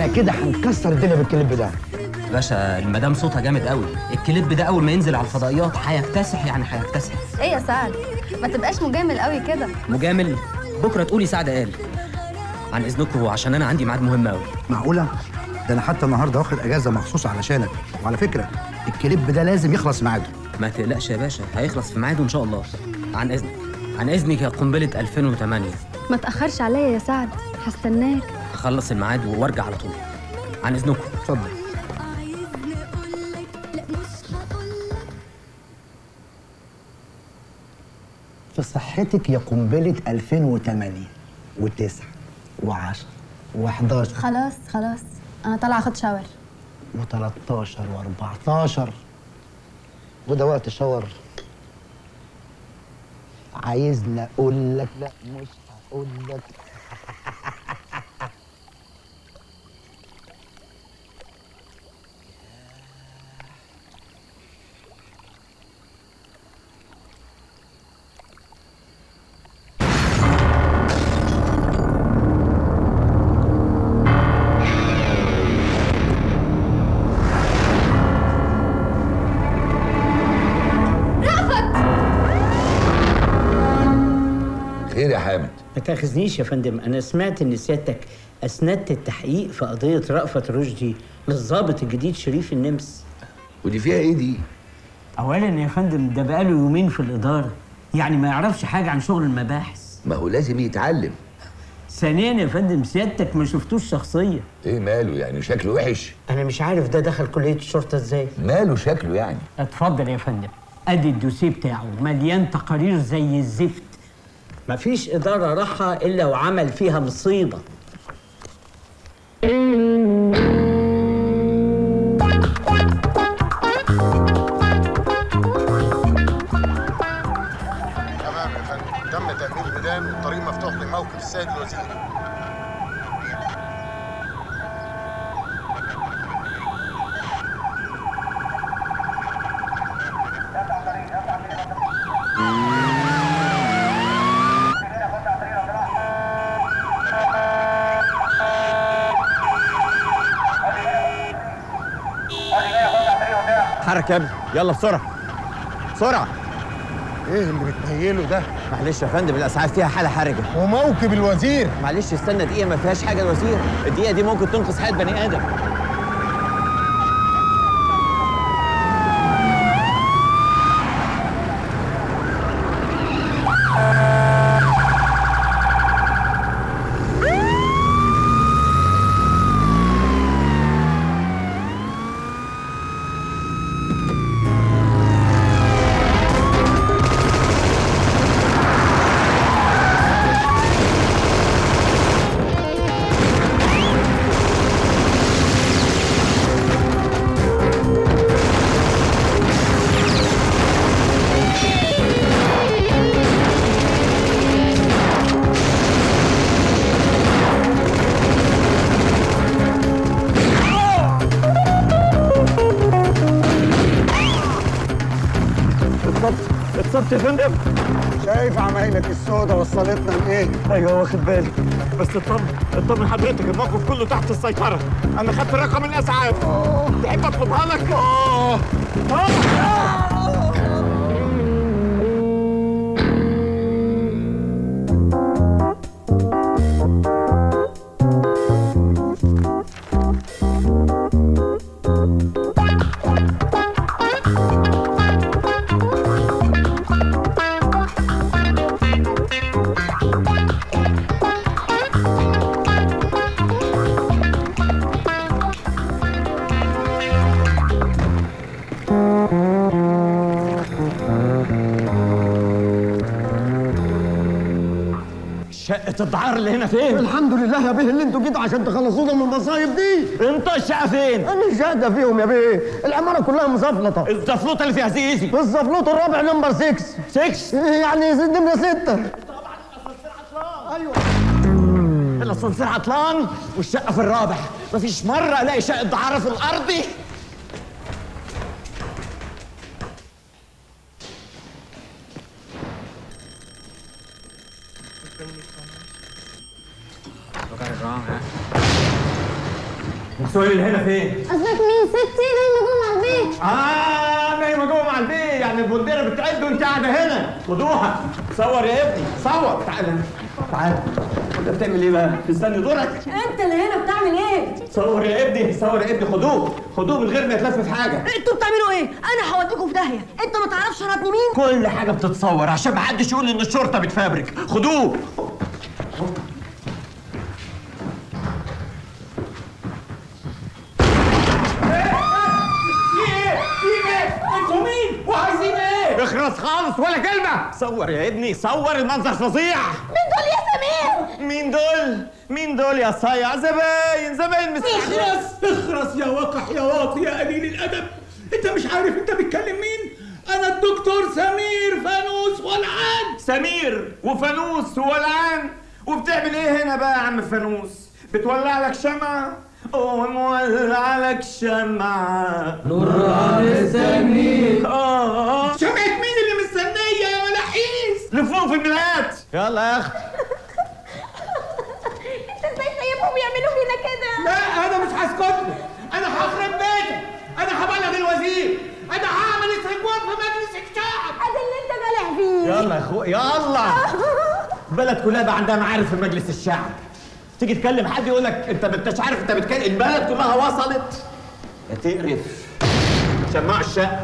كده هنكسر الدنيا بالكليب ده باشا المدام صوتها جامد قوي الكليب ده اول ما ينزل على الفضائيات هيكتسح يعني هيكتسح ايه يا سعد ما تبقاش مجامل قوي كده مجامل بكره تقولي سعد قال عن اذنكم عشان انا عندي ميعاد مهم قوي معقوله ده انا حتى النهارده واخد اجازه مخصوص علشانك وعلى فكره الكليب ده لازم يخلص ميعاده ما تقلقش يا باشا هيخلص في ميعاده ان شاء الله عن اذنك عن اذنك يا قنبله 2008 ما تاخرش عليا يا سعد هستناك هخلص الميعاد وارجع على طول عن اذنكم اتفضل في صحتك يا قنبله 2008 و9 و10 و11 خلاص خلاص انا طالعه اخد شاور و13 و14 وده وقت شاور عايزني اقول لك لا مش هقول لك خير يا حامد ما تاخذنيش يا فندم انا سمعت ان سيادتك اسندت التحقيق في قضيه رأفت رشدي للضابط الجديد شريف النمس ودي فيها ايه دي اولا يا فندم ده بقاله يومين في الاداره يعني ما يعرفش حاجه عن شغل المباحث ما هو لازم يتعلم ثانيا يا فندم سيادتك ما شفتوش شخصيا ايه ماله يعني شكله وحش انا مش عارف ده دخل كليه الشرطه ازاي ماله شكله يعني اتفضل يا فندم ادي الدوسيه بتاعه مليان تقارير زي الزفت مفيش اداره راحه الا وعمل فيها مصيبه تمام يا فندم تم تأمين الميدان والطريق مفتوح لموقف السيد الوزير حرك يا ابني يلا بسرعه بسرعه ايه اللي بتنيله ده معلش يا فندم الاسعاف فيها حاله حرجه وموكب الوزير معلش استنى دقيقه ما فيهاش حاجه يا وزير الدقيقه دي ممكن تنقذ حياه بني ادم اتصبت يا فندم شايف عمايلك السودة وصلتنا لايه ايوه واخد بالي بس اطمن اطمن حضرتك الموقف كله تحت السيطرة انا خدت رقم الاسعاف تحب اطلبها لك اه شقه الدعار اللي هنا فين الحمد لله يا بيه اللي انتوا جيتوا عشان تخلصونا من المصايب دي انت الشقه فين انا شاهده فيهم يا بيه العماره كلها مزفلطه الزفلوطه اللي فيها زيزي الزفلوط الرابع نمبر 6 6 يعني نمره 6 الاسانسير عطلان والشقه في الرابع مفيش مره الاقي شقه دعاره في الارض السؤال اللي هنا فين؟ قصدك مين ستي نايمه جوه على البيت اه نايمه جوه مع البيت يعني البنديره بتعد وانت قاعده هنا خدوها صور يا ابني صور تعال تعال انت بتعمل ايه بقى؟ مستني دورك انت اللي هنا بتعمل ايه؟ صور يا ابني صور يا ابني خدوه خدوه من غير ما يتلف في حاجه انتوا بتعملوا ايه؟ انا هوديكوا في داهيه، انت ما تعرفش انا ابن مين؟ كل حاجه بتتصور عشان ما حدش يقول ان الشرطه بتفبرك خدوه في ايه؟ في ايه؟ انتوا مين؟ وعايزين ايه؟ اخرس خالص ولا كلمة صور يا ابني صور المنظر فظيع مين دول يا سمير؟ مين دول؟ مين دول يا صايع زباين زباين مس اخرس اخرس يا وقح يا واطي يا قليل الادب انت مش عارف انت بتكلم مين انا الدكتور سمير فانوس ولعان سمير وفانوس وولعان وبتعمل ايه هنا بقى يا عم فانوس؟ بتولع لك شمعة؟ ومولع لك شمعة نوران سمير اه شمعة مين اللي مستنية يا ملاحيس لفوق في الملايات يلا يا اخت انت ازاي سايبهم يعملوا فينا كده؟ لا انا مش هسكت له. انا هخرب بيتك انا هبلغ الوزير انا هعمل استجواب في مجلس الشعب ادي اللي انت جالع فيه يلا يا اخويا يلا البلد كلها بقى عندها معارف في مجلس الشعب تيجي تكلم حد يقول لك انت ما انتش عارف انت بتكلم البلد كلها وصلت يا تقرف شماع الشقه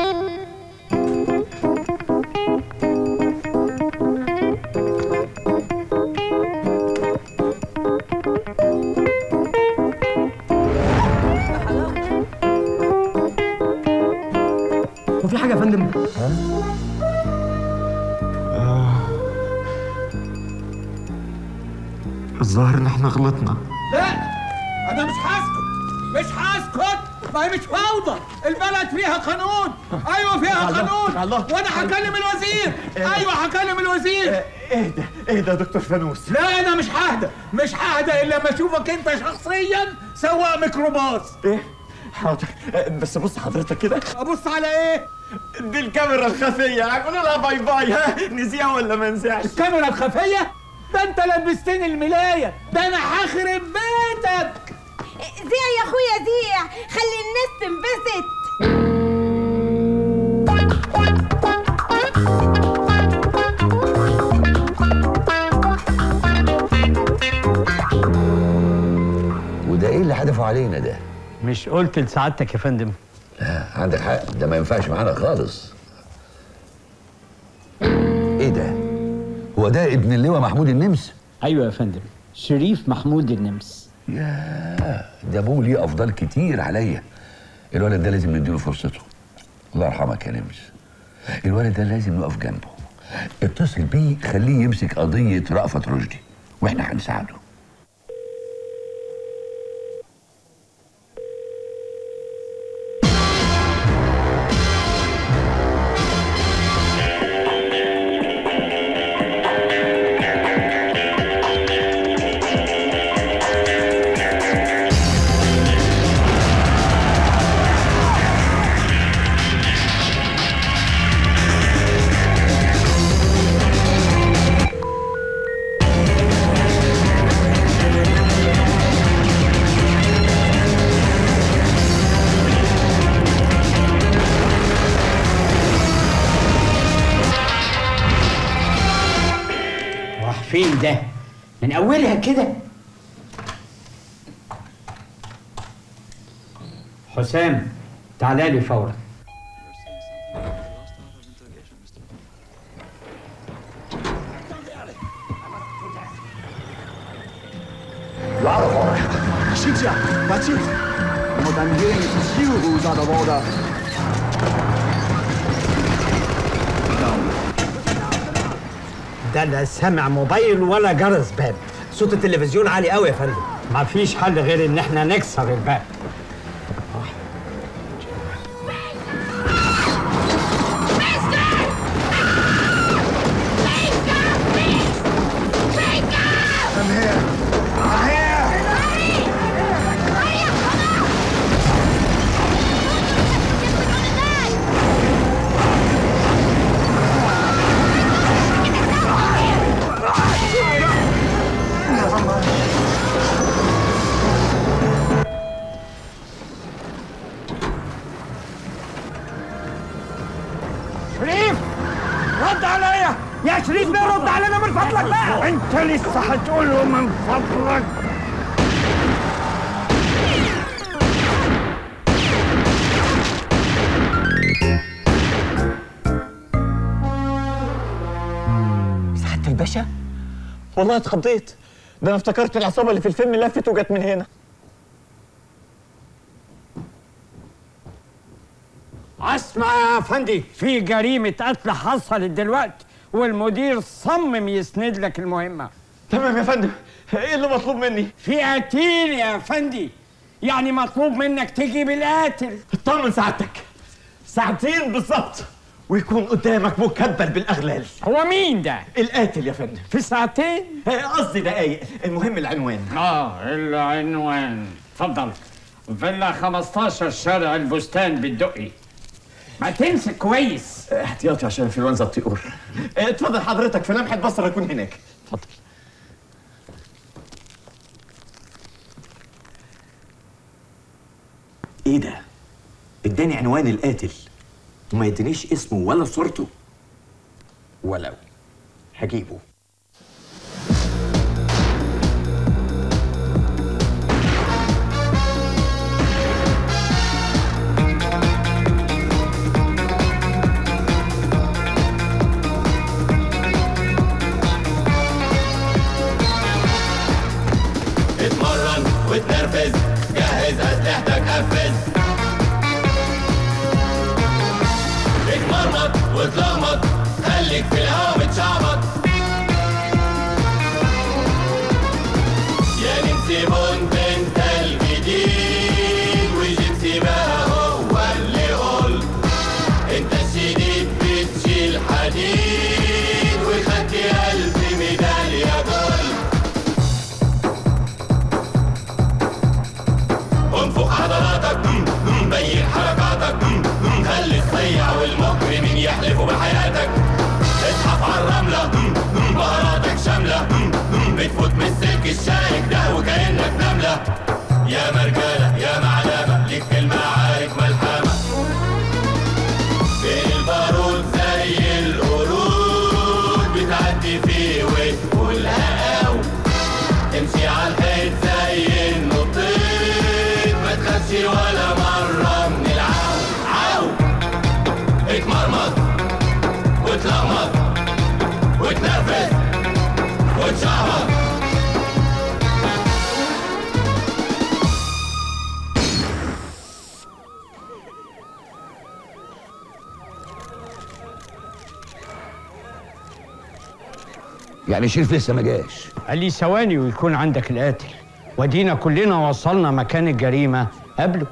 وفي حاجه يا فندم الظاهر ان احنا غلطنا لا انا مش هسكت مش هسكت ما هي مش فوضى البلد فيها قانون ايوه فيها الله، قانون الله. وانا هكلم الوزير ايوه هكلم الوزير اهدى اهدى يا دكتور فانوس لا انا مش ههدى مش ههدى الا لما اشوفك انت شخصيا سواق ميكروباص ايه حاضر اه، بس بص حضرتك كده ابص على ايه دي الكاميرا الخفيه هقول لها باي باي ها نذيع ولا ما نذيعش الكاميرا الخفيه ده انت لبستني الملايه ده انا هخرب بيتك زيع يا اخويا زيع خلي الناس تنبسط وده ايه اللي حدفوا علينا ده؟ مش قلت لسعادتك يا فندم لا عندك حق ده ما ينفعش معانا خالص ايه ده؟ هو ده ابن اللواء محمود النمس؟ ايوه يا فندم شريف محمود النمس ياه ده ابوه ليه افضال كتير عليا الولد ده لازم نديله فرصته الله يرحمك يا نمس الولد ده لازم نقف جنبه اتصل بيه خليه يمسك قضية رأفت رشدي واحنا هنساعده راح فين ده من اولها كده حسام تعالى لي فورا ده لا سمع موبايل ولا جرس باب صوت التلفزيون عالي قوي يا فندم مفيش حل غير ان احنا نكسر الباب رد عليا يا شريف بيه رد علينا من فضلك بقى انت لسه هتقول له من فضلك سعادة الباشا والله اتخضيت ده انا افتكرت العصابة اللي في الفيلم لفت وجت من هنا اسمع يا افندي في جريمة قتل حصلت دلوقتي والمدير صمم يسند لك المهمة تمام يا فندم ايه اللي مطلوب مني في قتيل يا افندي يعني مطلوب منك تجيب القاتل اطمن سعادتك ساعتين بالظبط ويكون قدامك مكبل بالاغلال هو مين ده؟ القاتل يا فندم في ساعتين؟ آه، قصدي دقايق المهم العنوان اه العنوان اتفضل فيلا 15 شارع البستان بالدقي ما تمسك كويس احتياطي عشان انفلونزا الطيور آه، اتفضل حضرتك في لمحة بصر اكون هناك اتفضل ايه ده؟ اداني عنوان القاتل وما يدينيش اسمه ولا صورته ولو هجيبه اتمرن وتنرفز جهز اسلحتك قفز اتمرمط واتلخبط خليك في الهوا متشعبط يا نمسي بونت انت الجديد وجيبسي بقى هو اللي قول انت الشديد بتشيل حديد وخدت ألف ميدالية جول انفخ عضلاتك مم، مم، بين حركاتك مم، مم، خلي الصيع والمجرمين يحلفوا بحياتك اصحف على الرملة مم، مم، بهاراتك شاملة مم، مم، بتفوت من السلك الشائك ده وكأنك نملة يا مرجلة يا معلمة ليك في المعارك ملحمة بين البارود زي القرود بتعدي فيه وتقول هقاو تمشي على الحيط زي النطيط ما تخافش ولا مرة من العو عو اتمرمط واتلخبط واتنرفز واتشعبط يعني شريف لسه ما جاش قال لي ثواني ويكون عندك القاتل ودينا كلنا وصلنا مكان الجريمة قبله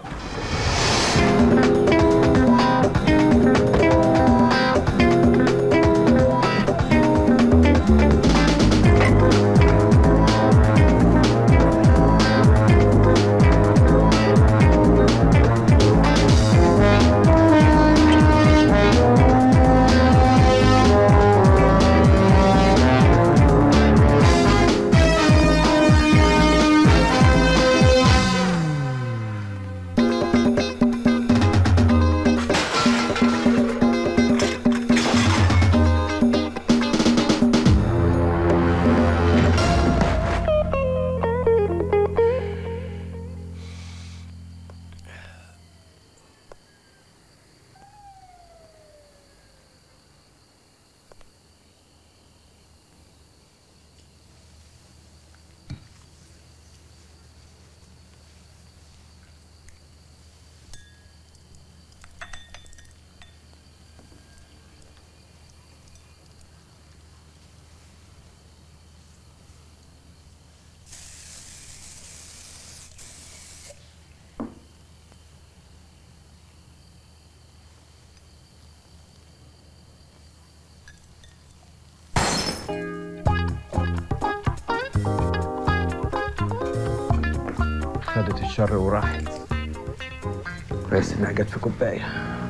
خدت الشر وراحت كويس انها جت في كوبايه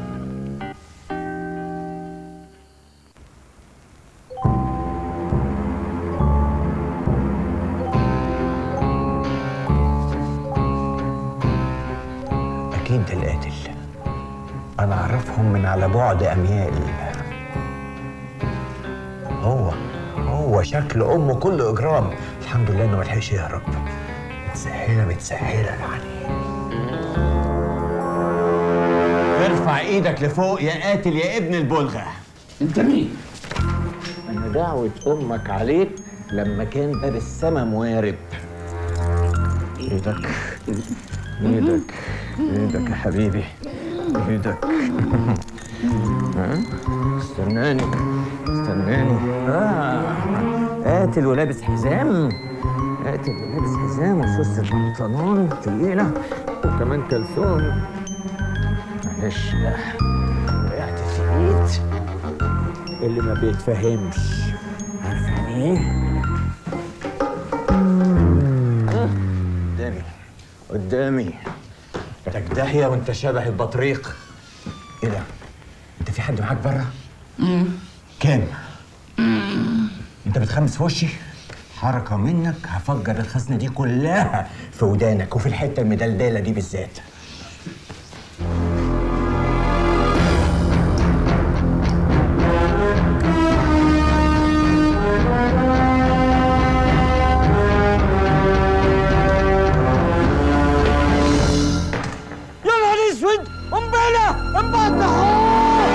اكيد ده القاتل انا اعرفهم من على بعد اميال شكل امه كله اجرام الحمد لله انه ما لحقش يهرب متسهله متسهله يعني ارفع ايدك لفوق يا قاتل يا ابن البلغة انت مين؟ انا دعوة امك عليك لما كان باب السما موارب ايدك ايدك ايدك يا حبيبي ايدك ها؟ استناني استناني اه قاتل ولابس حزام قاتل ولابس حزام وسوسة بنطلون تقيلة وكمان كلثوم معلش بقى وقعت في ايد اللي ما بيتفهمش عارفه يعني ايه؟ قدامي قدامي ايدك داهية وانت شبه البطريق ايه ده؟ انت في حد معاك بره؟ كام؟ انت بتخمس في وشي؟ حركة منك هفجر الخزنة دي كلها في ودانك وفي الحتة المدلدلة دي بالذات يا نهار اسود قنبله انبطحوا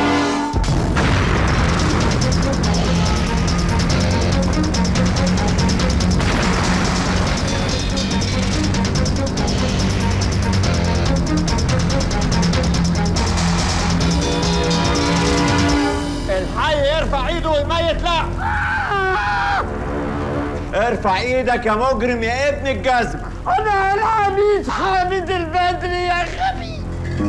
الحي يرفع ايده والميت لا ارفع ايدك يا مجرم يا ابن الجزمة انا العميد حامد البدري يا خبيث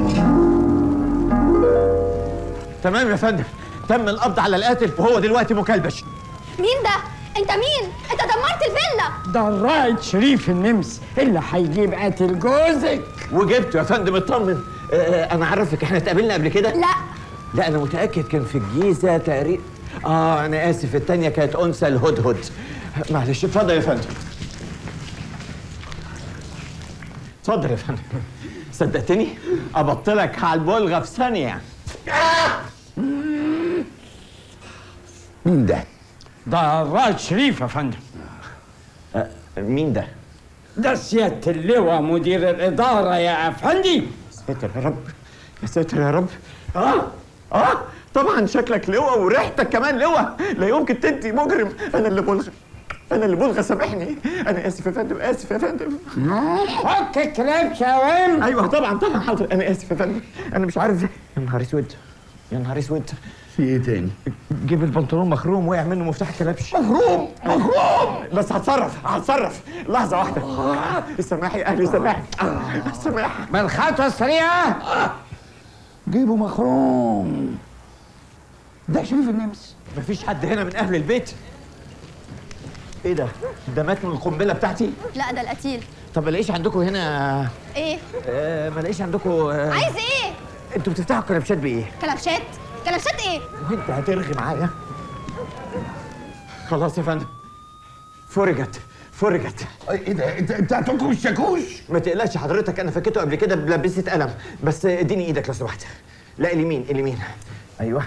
تمام يا فندم تم القبض على القاتل وهو دلوقتي مكلبش مين ده؟ انت مين؟ انت دمرت الفيلا ده الرائد شريف النمس اللي هيجيب قاتل جوزك وجبته يا فندم اطمن آه، آه، انا عارفك احنا اتقابلنا قبل كده لا لا انا متاكد كان في الجيزه تقريبا اه انا اسف التانية كانت انثى الهدهد معلش اتفضل يا فندم اتفضل يا فندم صدقتني ابطلك على البلغه في ثانيه مين ده؟ ده الرائد شريف يا فندم آه، مين ده ده سيادة اللواء مدير الإدارة يا أفندي ساتر يا رب يا ساتر يا رب اه اه طبعا شكلك لواء وريحتك كمان لواء لا يمكن تدي مجرم انا اللي بلغى انا اللي بلغى سامحني انا اسف يا فندم اسف يا فندم حك كلاب شاوم ايوه طبعا طبعا حاضر انا اسف يا فندم انا مش عارف يا نهار اسود يا نهار اسود في ايه تاني؟ جيب البنطلون مخروم وقع منه مفتاح الكلبش مخروم مخروم بس هتصرف هتصرف لحظه واحده سامحي اهلي سامحي سامحي بالخطوة السريعة جيبه مخروم ده شريف النمس مفيش حد هنا من اهل البيت ايه ده ده مات من القنبله بتاعتي لا ده القتيل طب ما لاقيش عندكم هنا ايه؟ آه ما لاقيش عندكم آه عايز ايه؟ انتوا بتفتحوا الكلبشات بايه كلبشات؟ كلبشات ايه؟ وانت هترغي معايا خلاص يا فندم فرجت فرجت ايه ده؟ انت انت هتنكم الشاكوش؟ ما تقلقش حضرتك انا فكيته قبل كده بلبسه قلم بس اديني ايدك لو سمحت لا اليمين اليمين ايوه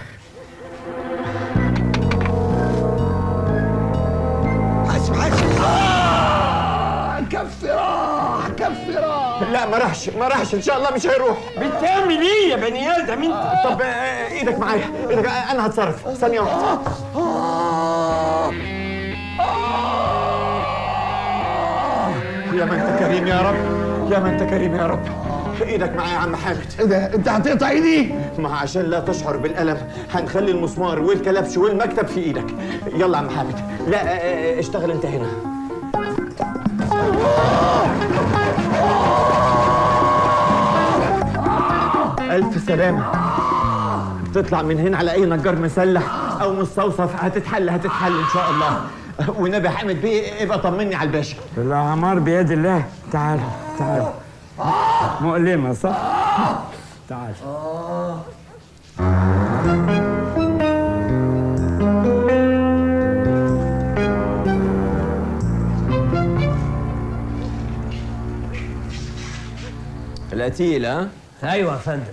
حاسب حاسب آه كف راح كف راح لا ما راحش ما راحش ان شاء الله مش هيروح بتعمل ايه يا بني ادم انت؟ طب آه، ايدك معايا ايدك انا هتصرف ثانيه واحده يا ما انت كريم يا رب يا ما انت كريم يا رب ايدك معايا يا عم حامد ايه ده؟ انت هتقطع ايدي؟ ما عشان لا تشعر بالألم هنخلي المسمار والكلبش والمكتب في ايدك يلا يا عم حامد لا آه، آه، اشتغل انت هنا ألف سلامة تطلع من هنا على أي نجار مسلح أو مستوصف هتتحل هتتحل إن شاء الله والنبي حامد بيه ابقى طمني على الباشا الأعمار بيد الله تعال تعال مؤلمة صح؟ تعال القتيل ها؟ أيوة يا فندم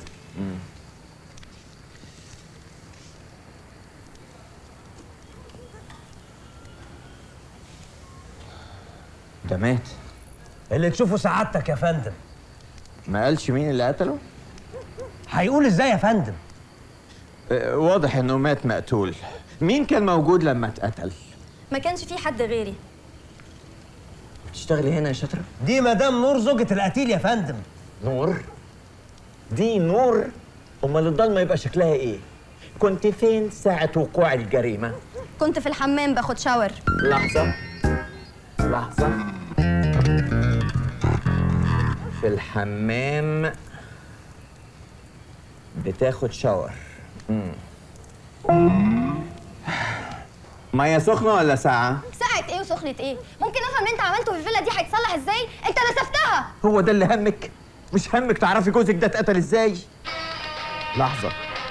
ده مات اللي تشوفه سعادتك يا فندم ما قالش مين اللي قتله هيقول ازاي يا فندم آه، واضح انه مات مقتول مين كان موجود لما اتقتل ما كانش في حد غيري بتشتغلي هنا يا شاطره دي مدام نور زوجة القتيل يا فندم نور دي نور امال الضلمه يبقى شكلها ايه كنت فين ساعه وقوع الجريمه كنت في الحمام باخد شاور لحظه لحظه في الحمام بتاخد شاور مم. ميه سخنه ولا ساقعه ساعة ايه وسخنة ايه؟ ممكن افهم اللي انت عملته في الفيلا دي هيتصلح ازاي؟ انت نسفتها هو ده اللي همك مش همك تعرفي جوزك ده اتقتل ازاي لحظه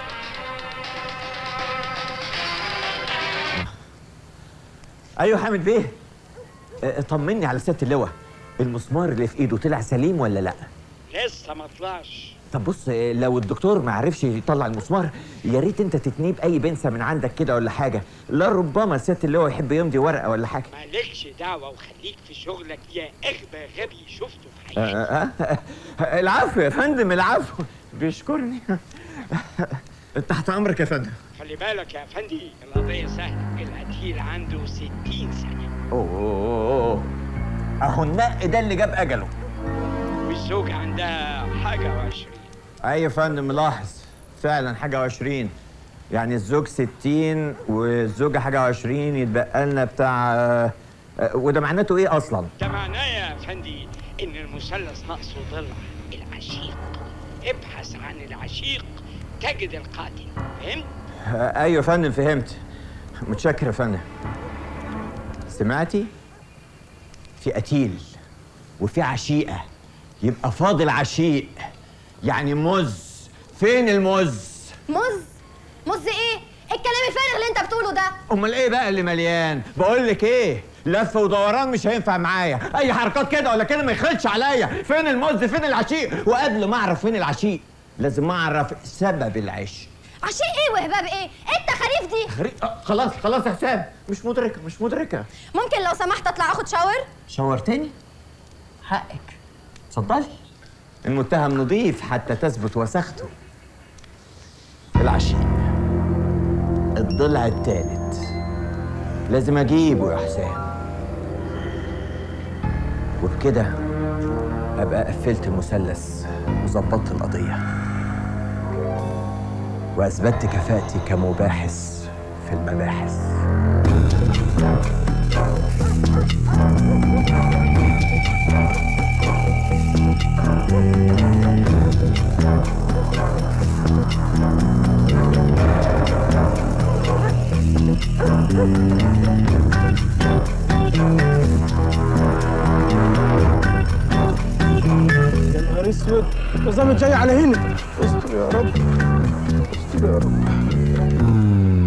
ايوه حامد بيه اه، طمني على سياده اللواء المسمار اللي في ايده طلع سليم ولا لا لسه ما طلعش طب بص اه، لو الدكتور ما عرفش يطلع المسمار يا ريت انت تتنيه باي بنسه من عندك كده ولا حاجه لا ربما سياده اللواء يحب يمضي ورقه ولا حاجه مالكش دعوة وخليك في شغلك يا أغبى غبي شفته في آه، حياتي آه، آه، العفو يا فندم العفو بيشكرني تحت امرك يا فندم خلي بالك يا أفندي القضية سهلة القتيل عنده 60 سنة اوه أوه، أوه. اهو النق ده اللي جاب اجله والزوجة عندها حاجة وعشرين اي يا فندم ملاحظ فعلا حاجه وعشرين يعني الزوج ستين والزوجة حاجة وعشرين يتبقى لنا بتاع آه، آه، وده معناته ايه اصلا؟ ده معناه يا أفندي إن المثلث ناقصه ضلع العشيق ابحث عن العشيق تجد القاتل فهمت؟ آه، ايوه يا فندم فهمت متشكر يا فندم سمعتي في قتيل وفي عشيقه يبقى فاضل عشيق يعني مز فين المز مز مز ايه؟ الكلام الفارغ اللي انت بتقوله ده امال ايه بقى اللي مليان بقول لك ايه لف ودوران مش هينفع معايا اي حركات كده ولا كده ما يخلش عليا فين المز فين العشيق وقبل ما اعرف فين العشيق لازم اعرف سبب العشق عشان ايه وهباب ايه؟ انت خريف دي غريب آه، خلاص خلاص يا حسام مش مدركه مش مدركه ممكن لو سمحت اطلع اخد شاور؟ شاورتني حقك اتفضلي المتهم نضيف حتى تثبت وساخته العشيق الضلع الثالث لازم اجيبه يا حسام وبكده ابقى قفلت المثلث وظبطت القضيه واثبتت كفاءتي كمباحث في المباحث يا نهار اسود الظابط جاي على هنا استر يا رب استر يا رب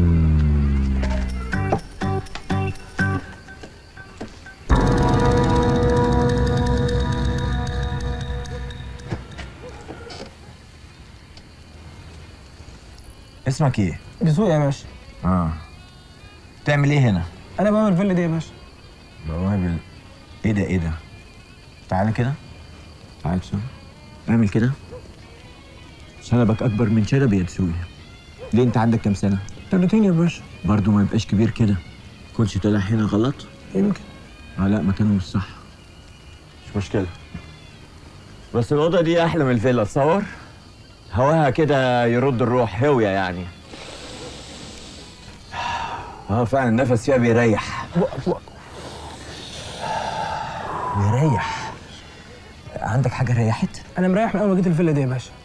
اسمك ايه؟ دسوق يا باشا اه تعمل ايه هنا؟ انا بقى الفيلا دي يا باشا بوابل ايه ده ايه ده؟ تعالى كده تعال شوف اعمل كده شنبك اكبر من شنب يا دسوقي ليه انت عندك كام سنه؟ 30 يا باشا برضه ما يبقاش كبير كده كنتش طالع هنا غلط؟ يمكن اه لا مكانه مش صح مش مشكله بس الاوضه دي احلى من الفيلا تصور هواها كده يرد الروح هويه يعني اه فعلا النفس فيها بيريح وقف وقف بيريح عندك حاجه ريحت انا مريح من اول ما جيت الفيلا دي يا باشا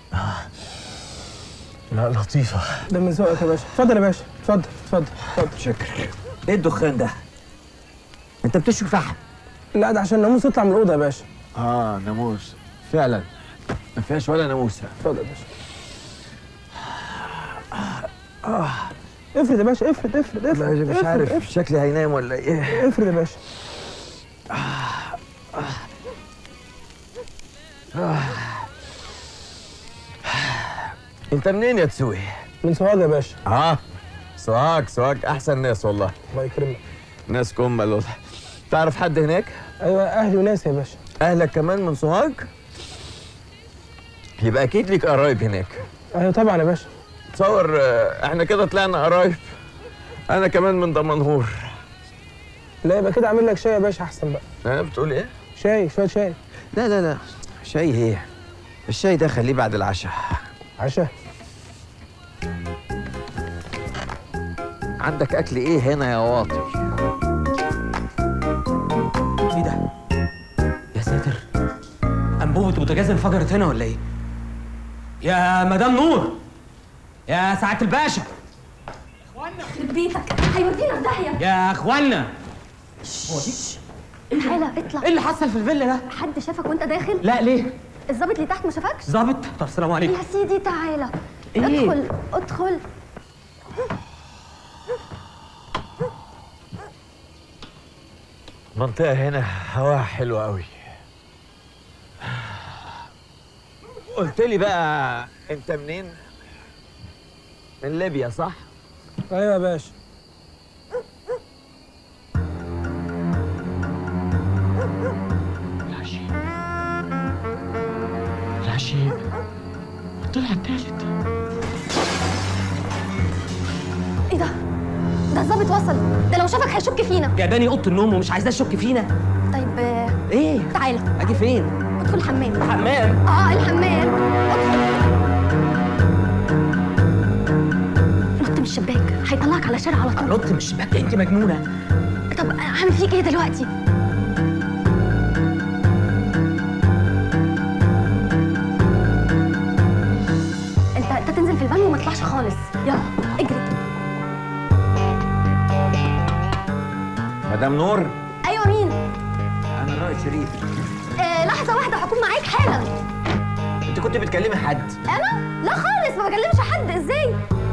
لا لطيفه ده من ذوقك يا باشا اتفضل يا باشا اتفضل اتفضل اتفضل شكرا ايه الدخان ده انت بتشوي فحم لا ده عشان الناموس يطلع من الاوضه يا باشا اه ناموس فعلا ما فيهاش ولا ناموسه اتفضل يا باشا افرد يا باشا افرد افرد افرد مش افرد، عارف افرد. شكلي هينام ولا ايه افرد يا باشا انت منين يا تسوي من سوهاج يا باشا اه سوهاج سوهاج احسن ناس والله الله يكرمك ناس كمل والله تعرف حد هناك ايوه اهلي وناس يا باشا اهلك كمان من سوهاج يبقى اكيد ليك قرايب هناك ايوه طبعا يا باشا تصور آه، احنا كده طلعنا قرايب انا كمان من دمنهور لا يبقى كده اعمل لك شاي يا باشا احسن بقى انا بتقول ايه شاي شويه شاي لا لا لا شاي ايه الشاي ده خليه بعد العشاء عشاء عندك اكل ايه هنا يا واطي ايه ده؟ يا ساتر انبوبة بوتاجاز انفجرت هنا ولا ايه؟ يا مدام نور يا سعادة الباشا يخرب بيتك هيودينا في داهيه يا اخوانا تعالى اطلع ايه اللي حصل في الفيلا ده؟ حد شافك وانت داخل لا ليه؟ الظابط اللي تحت ما شافكش ظابط طب السلام عليكم يا سيدي تعالى إيه؟ ادخل ادخل المنطقة هنا هواها حلو قوي قلت لي بقى انت منين من ليبيا صح ايوه يا باشا العشيق طلع التالت ايه ده ده الظابط وصل ده لو شافك هيشك فينا جايباني اوضه النوم ومش عايزاه اشك فينا طيب آه، ايه؟ تعالى اجي فين؟ ادخل الحمام الحمام اه الحمام ادخل نط من الشباك هيطلعك على شارع على طول نط من الشباك انت مجنونه طب هعمل فيك ايه دلوقتي انت انت تنزل في البان وما تطلعش خالص يلا اجري مدام نور ايوه مين انا الرائد شريف آه لحظه واحده هكون معاك حالا انت كنت بتكلمي حد انا لا خالص ما بكلمش حد ازاي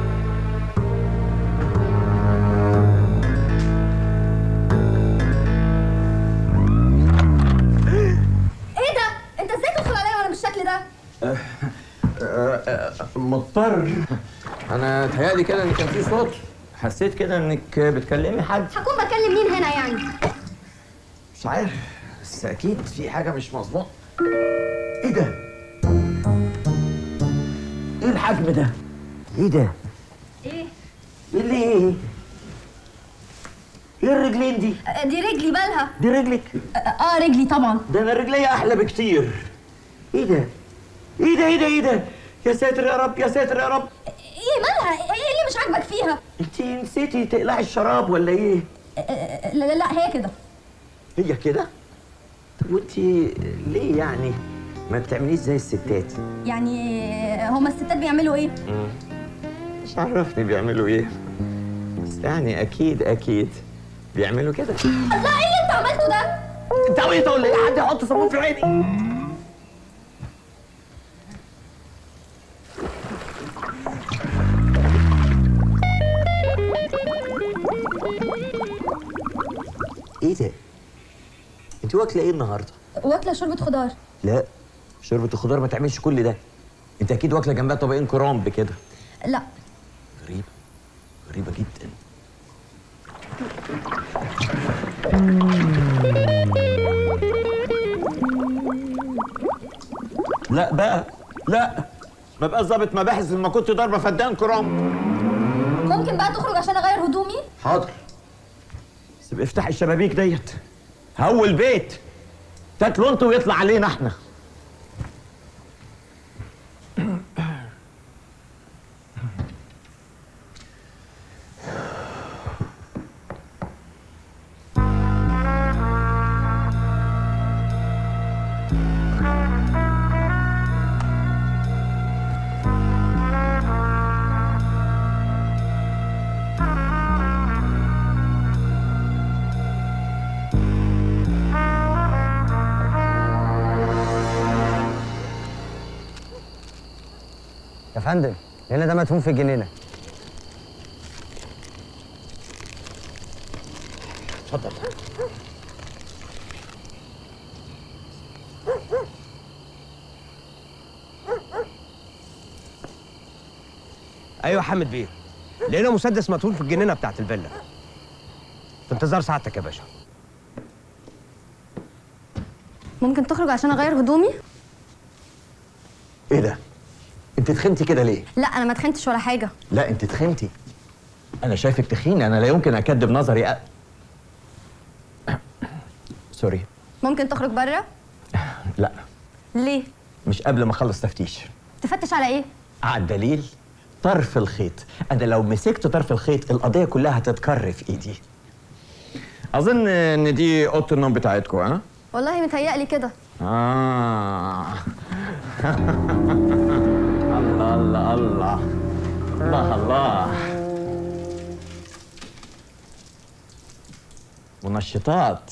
ايه ده انت ازاي تدخل عليا وانا بالشكل ده مضطر انا تهيألي كده ان كان في صوت حسيت كده انك بتكلمي حد هكون بكلم مين هنا يعني مش عارف بس اكيد في حاجه مش مظبوطه ايه ده ايه الحجم ده ايه ده ايه ايه اللي ايه ايه الرجلين دي آه، دي رجلي بالها دي رجلك اه آه، رجلي طبعا ده انا رجلي احلى بكتير ايه ده ايه ده ايه ده ايه ده يا ساتر يا رب يا ساتر يا رب ايه مالها ايه اللي مش عاجبك فيها انت نسيتي تقلعي الشراب ولا ايه آه، آه، لا لا لا هي كده هي كده طب وانت ليه يعني ما بتعمليش زي الستات يعني آه، هما الستات بيعملوا ايه مش عرفني بيعملوا ايه بس يعني اكيد اكيد بيعملوا كده الله ايه اللي انت عملته ده انت عبيطه ولا ايه حد يحط صابون في عيني ايه ده انت واكله ايه النهارده واكله شوربه خضار لا شوربه الخضار ما تعملش كل ده انت اكيد واكله جنبها طبقين كرنب كده لا غريبه غريبه جدا لا بقى لا ما بقى ظابط مباحث لما كنت ضاربه فدان كرنب ممكن بقى تخرج عشان اغير هدومي حاضر بس ابقى افتح الشبابيك ديت هول بيت تاكلوا انتوا ويطلع علينا احنا يا فندم هنا ده مدفون في الجنينه اتفضل ايوه حامد بيه لقينا مسدس مدفون في الجنينه بتاعت الفيلا في انتظار سعادتك يا باشا ممكن تخرج عشان اغير هدومي ايه ده انت تخنتي كده ليه لا انا ما تخنتش ولا حاجه لا انت تخنتي انا شايفك تخينه انا لا يمكن اكدب نظري أ... سوري ممكن تخرج بره لا ليه مش قبل ما اخلص تفتيش تفتش على ايه على الدليل طرف الخيط انا لو مسكت طرف الخيط القضيه كلها هتتكر في ايدي اظن ان دي اوضه النوم بتاعتكم ها والله متهيألي كده آه الله الله الله الله الله منشطات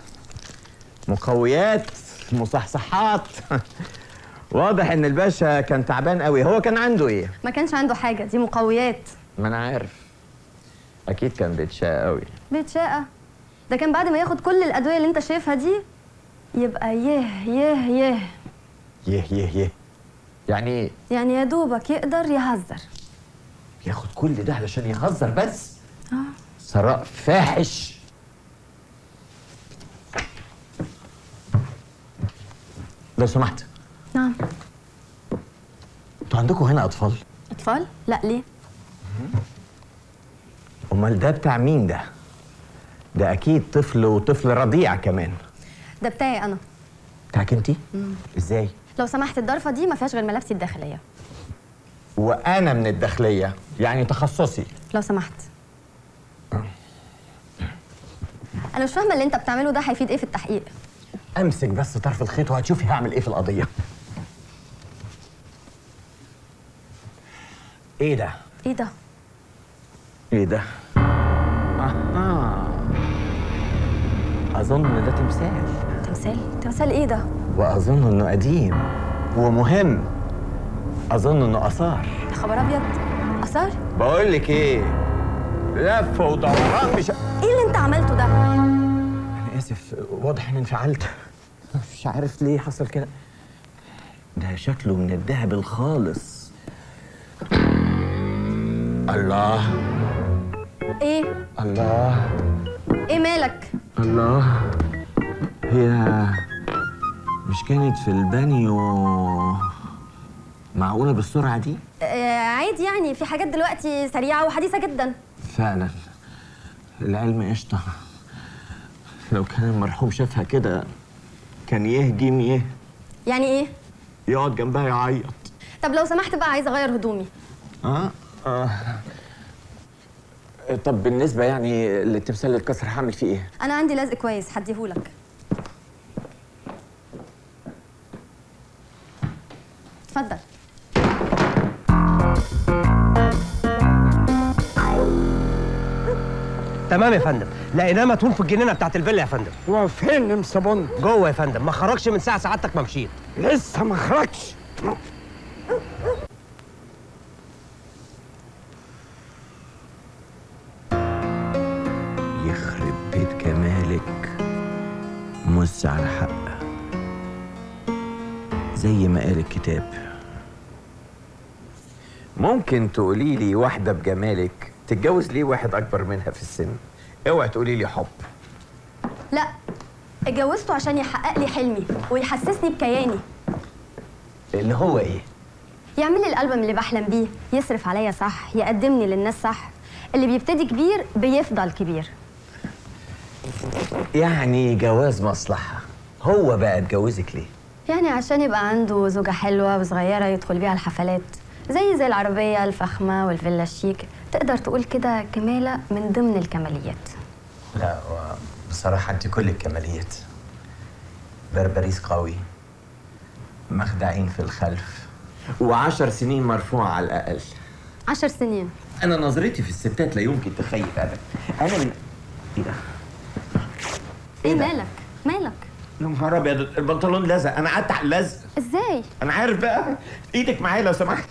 مقويات مصحصحات واضح ان الباشا كان تعبان قوي هو كان عنده ايه ما كانش عنده حاجه دي مقويات ما انا عارف اكيد كان بيتشاق قوي بيتشقى ده كان بعد ما ياخد كل الادويه اللي انت شايفها دي يبقى يه يه يه يه يه يه يعني ايه يعني يا دوبك يقدر يهزر ياخد كل ده علشان يهزر بس اه ثراء فاحش لو سمحت نعم انتوا عندكم هنا اطفال اطفال لا ليه امال ده بتاع مين ده ده اكيد طفل وطفل رضيع كمان ده بتاعي انا بتاعك انتي مم. ازاي لو سمحت الضرفه دي ما فيهاش غير ملابسي الداخليه وانا من الداخليه يعني تخصصي لو سمحت انا مش فاهمه اللي انت بتعمله ده هيفيد ايه في التحقيق امسك بس طرف الخيط وهتشوفي هعمل ايه في القضيه ايه ده ايه ده ايه ده اها اظن ان ده تمثال تمثال تمثال ايه ده واظن انه قديم ومهم اظن انه اثار يا خبر ابيض اثار بقول لك ايه لف ودوران مش ايه اللي انت عملته ده انا اسف واضح اني انفعلت مش عارف ليه حصل كده ده شكله من الذهب الخالص الله ايه الله ايه مالك الله هي مش كانت في البانيو معقولة بالسرعة دي؟ آه عادي يعني في حاجات دلوقتي سريعه وحديثه جدا فعلا العلم قشطة لو كان المرحوم شافها كده كان يهجم يه يعني ايه يقعد جنبها يعيط طب لو سمحت بقى عايزه اغير هدومي اه اه طب بالنسبة يعني للتمثال اللي اتكسر هعمل فيه ايه؟ انا عندي لزق كويس هديهولك اتفضل تمام يا فندم لقيناه مدفون في الجنينه بتاعت الفيلا يا فندم هو فين نمسى بن جوه يا فندم ما خرجش من ساعه سعادتك ما مشيت لسه ما خرجش يخرب بيت جمالك مس على حق زي ما قال الكتاب ممكن تقولي لي واحدة بجمالك تتجوز ليه واحد أكبر منها في السن اوعي تقولي لي حب لا اتجوزته عشان يحقق لي حلمي ويحسسني بكياني اللي هو ايه يعمل لي الالبوم اللي بحلم بيه يصرف عليا صح يقدمني للناس صح اللي بيبتدي كبير بيفضل كبير يعني جواز مصلحة هو بقى اتجوزك ليه يعني عشان يبقى عنده زوجة حلوة وصغيرة يدخل بيها الحفلات زي زي العربية الفخمة والفيلا الشيك تقدر تقول كده كمالة من ضمن الكماليات لا هو بصراحة انت كل الكماليات بربريس قوي مخدعين في الخلف وعشر سنين مرفوعة على الأقل عشر سنين أنا نظرتي في الستات لا يمكن تخيب أبدا أنا من إيه ده؟ ايه مالك مالك يا نهار ابيض البنطلون لزق انا قعدت على اللزق ازاي انا عارف بقى ايدك معايا لو سمحت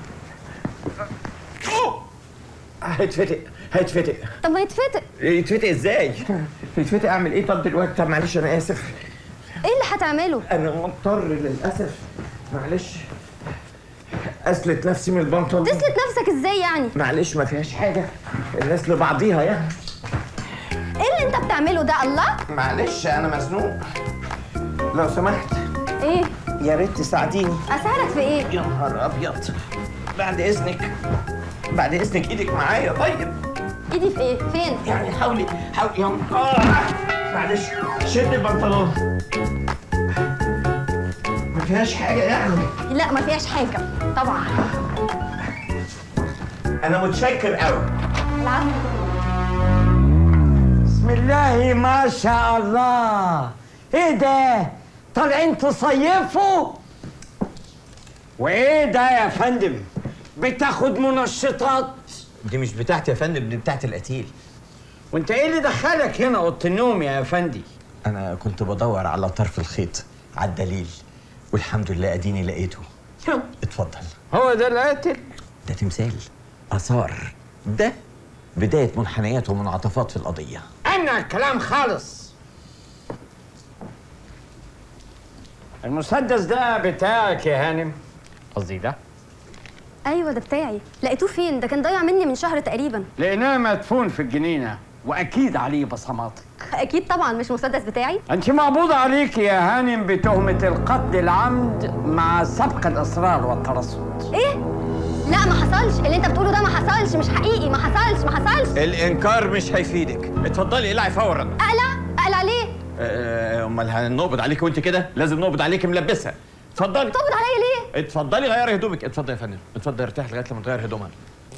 أوه! هيتفتق هيتفتق طب ما يتفتق يتفتق ازاي؟ يتفتق اعمل ايه طب دلوقتي طب معلش انا اسف ايه اللي هتعمله انا مضطر للاسف معلش اسلت نفسي من البنطلون تسلت نفسك ازاي يعني معلش ما فيهاش حاجه الناس لبعضيها يعني ايه اللي انت بتعمله ده الله معلش انا مزنوق لو سمحت ايه يا ريت تساعديني اساعدك في ايه يا نهار ابيض بعد اذنك بعد اذنك ايدك معايا طيب ايدي في ايه فين يعني حاولي حاولي يا آه. معلش شد البنطلون ما فيهاش حاجه يعني لا ما فيهاش حاجه طبعا انا متشكر قوي العفو بسم الله ما شاء الله ايه ده طالعين تصيفوا وايه ده يا فندم بتاخد منشطات دي مش بتاعتي يا فندم دي بتاعت القتيل وانت ايه اللي دخلك هنا اوضه النوم يا افندي انا كنت بدور على طرف الخيط على الدليل والحمد لله اديني لقيته اتفضل هو ده القاتل ده تمثال اثار ده بدايه منحنيات ومنعطفات في القضيه انا كلام خالص المسدس ده بتاعك يا هانم قصدي ده ايوه ده بتاعي لقيتوه فين ده كان ضايع مني من شهر تقريبا لقيناه مدفون في الجنينه واكيد عليه بصماتك اكيد طبعا مش مسدس بتاعي انت مقبوض عليك يا هانم بتهمه القتل العمد مع سبق الاصرار والترصد ايه لا ما حصلش اللي انت بتقوله ده ما حصلش مش حقيقي ما حصلش ما حصلش الانكار مش هيفيدك اتفضلي اقلعي فورا اقلع اقلع ليه آه، امال هنقبض عليك وانت كده لازم نقبض عليك ملبسه اتفضلي تقبض عليا ليه اتفضلي غيري هدومك اتفضلي يا فندم اتفضلي ارتاح لغايه لما تغير هدومها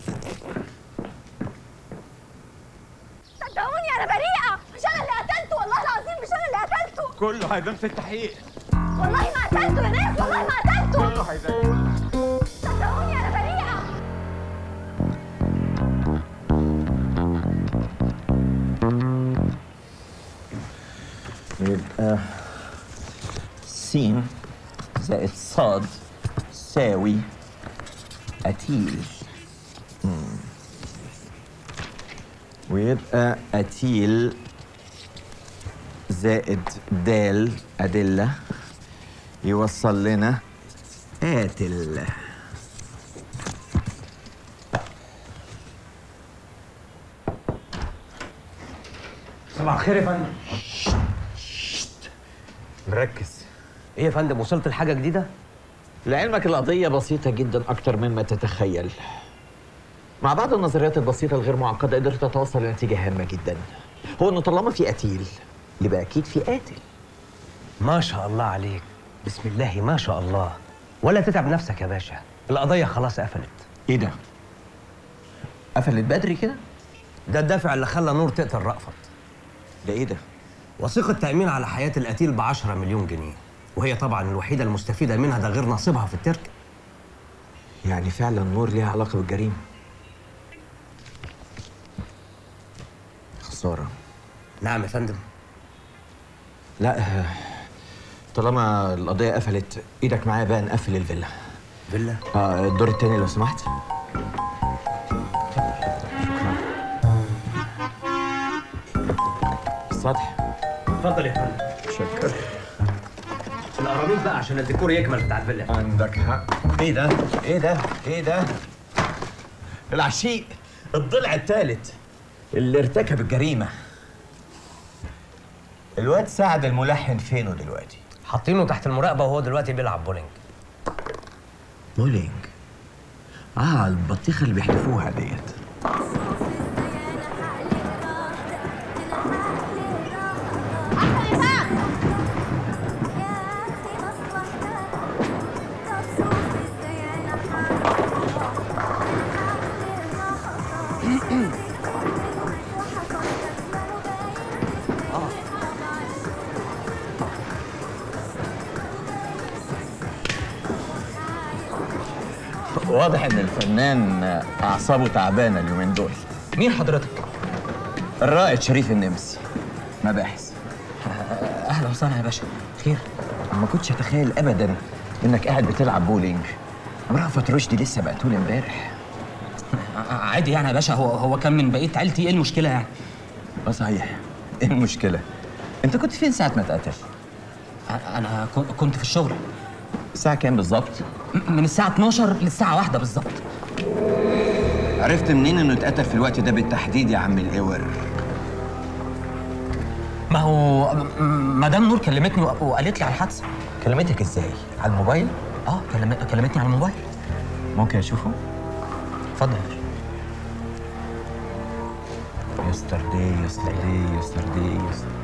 صدقوني انا بريئه مش انا اللي قتلته والله العظيم مش انا اللي قتلته كله هيبان في التحقيق والله ما قتلته يا ناس والله ما قتلته كله هيبان صدقوني انا بريئه يبقى س زائد صاد ساوي قتيل مم. ويبقى قتيل زائد دال أدلة يوصل لنا قاتل صباح الخير يا فندم مركز ايه يا فندم وصلت لحاجه جديده لعلمك القضية بسيطة جدا أكتر مما تتخيل مع بعض النظريات البسيطة الغير معقدة قدرت أتوصل لنتيجة هامة جدا هو إنه طالما في قتيل يبقى أكيد في قاتل ما شاء الله عليك بسم الله ما شاء الله ولا تتعب نفسك يا باشا القضيه خلاص قفلت إيه ده؟ قفلت بدري كده؟ ده الدافع اللي خلى نور تقتل رأفت ده إيه ده؟ وثيقة تأمين على حياة القتيل ب 10 مليون جنيه وهي طبعا الوحيدة المستفيدة منها ده غير نصيبها في التركة يعني فعلا نور ليها علاقة بالجريمة خسارة نعم يا فندم لا آه، طالما القضية قفلت إيدك معايا بقى نقفل الفيلا فيلا اه الدور التاني لو سمحت السطح اتفضل يا فندم شكرا القراميط بقى عشان الديكور يكمل بتاع الفيلا عندك حق ايه ده؟ ايه ده؟ ايه ده؟ العشيق الضلع الثالث اللي ارتكب الجريمة الواد سعد الملحن فينه دلوقتي؟ حاطينه تحت المراقبة وهو دلوقتي بيلعب بولينج بولينج اه البطيخة اللي بيحدفوها ديت واضح ان الفنان اعصابه تعبانه اليومين دول مين حضرتك؟ الرائد شريف النمسي مباحث اهلا وسهلا يا باشا خير ما كنتش اتخيل ابدا انك قاعد بتلعب بولينج رأفت رشدي لسه مقتول امبارح عادي يعني يا باشا هو هو كان من بقيه عيلتي ايه المشكله يعني؟ اه صحيح ايه المشكله انت كنت فين ساعه ما اتقتل انا كن- كنت في الشغل الساعه كام بالظبط م- من الساعه 12 للساعه 1 بالظبط عرفت منين انه اتقتل في الوقت ده بالتحديد يا عم الاور ما هو م- مدام نور كلمتني وق- وقالت لي على الحادثه كلمتك ازاي على الموبايل اه كلم... كلمتني على الموبايل ممكن اشوفه اتفضل يسترداي يسترداي يسترداي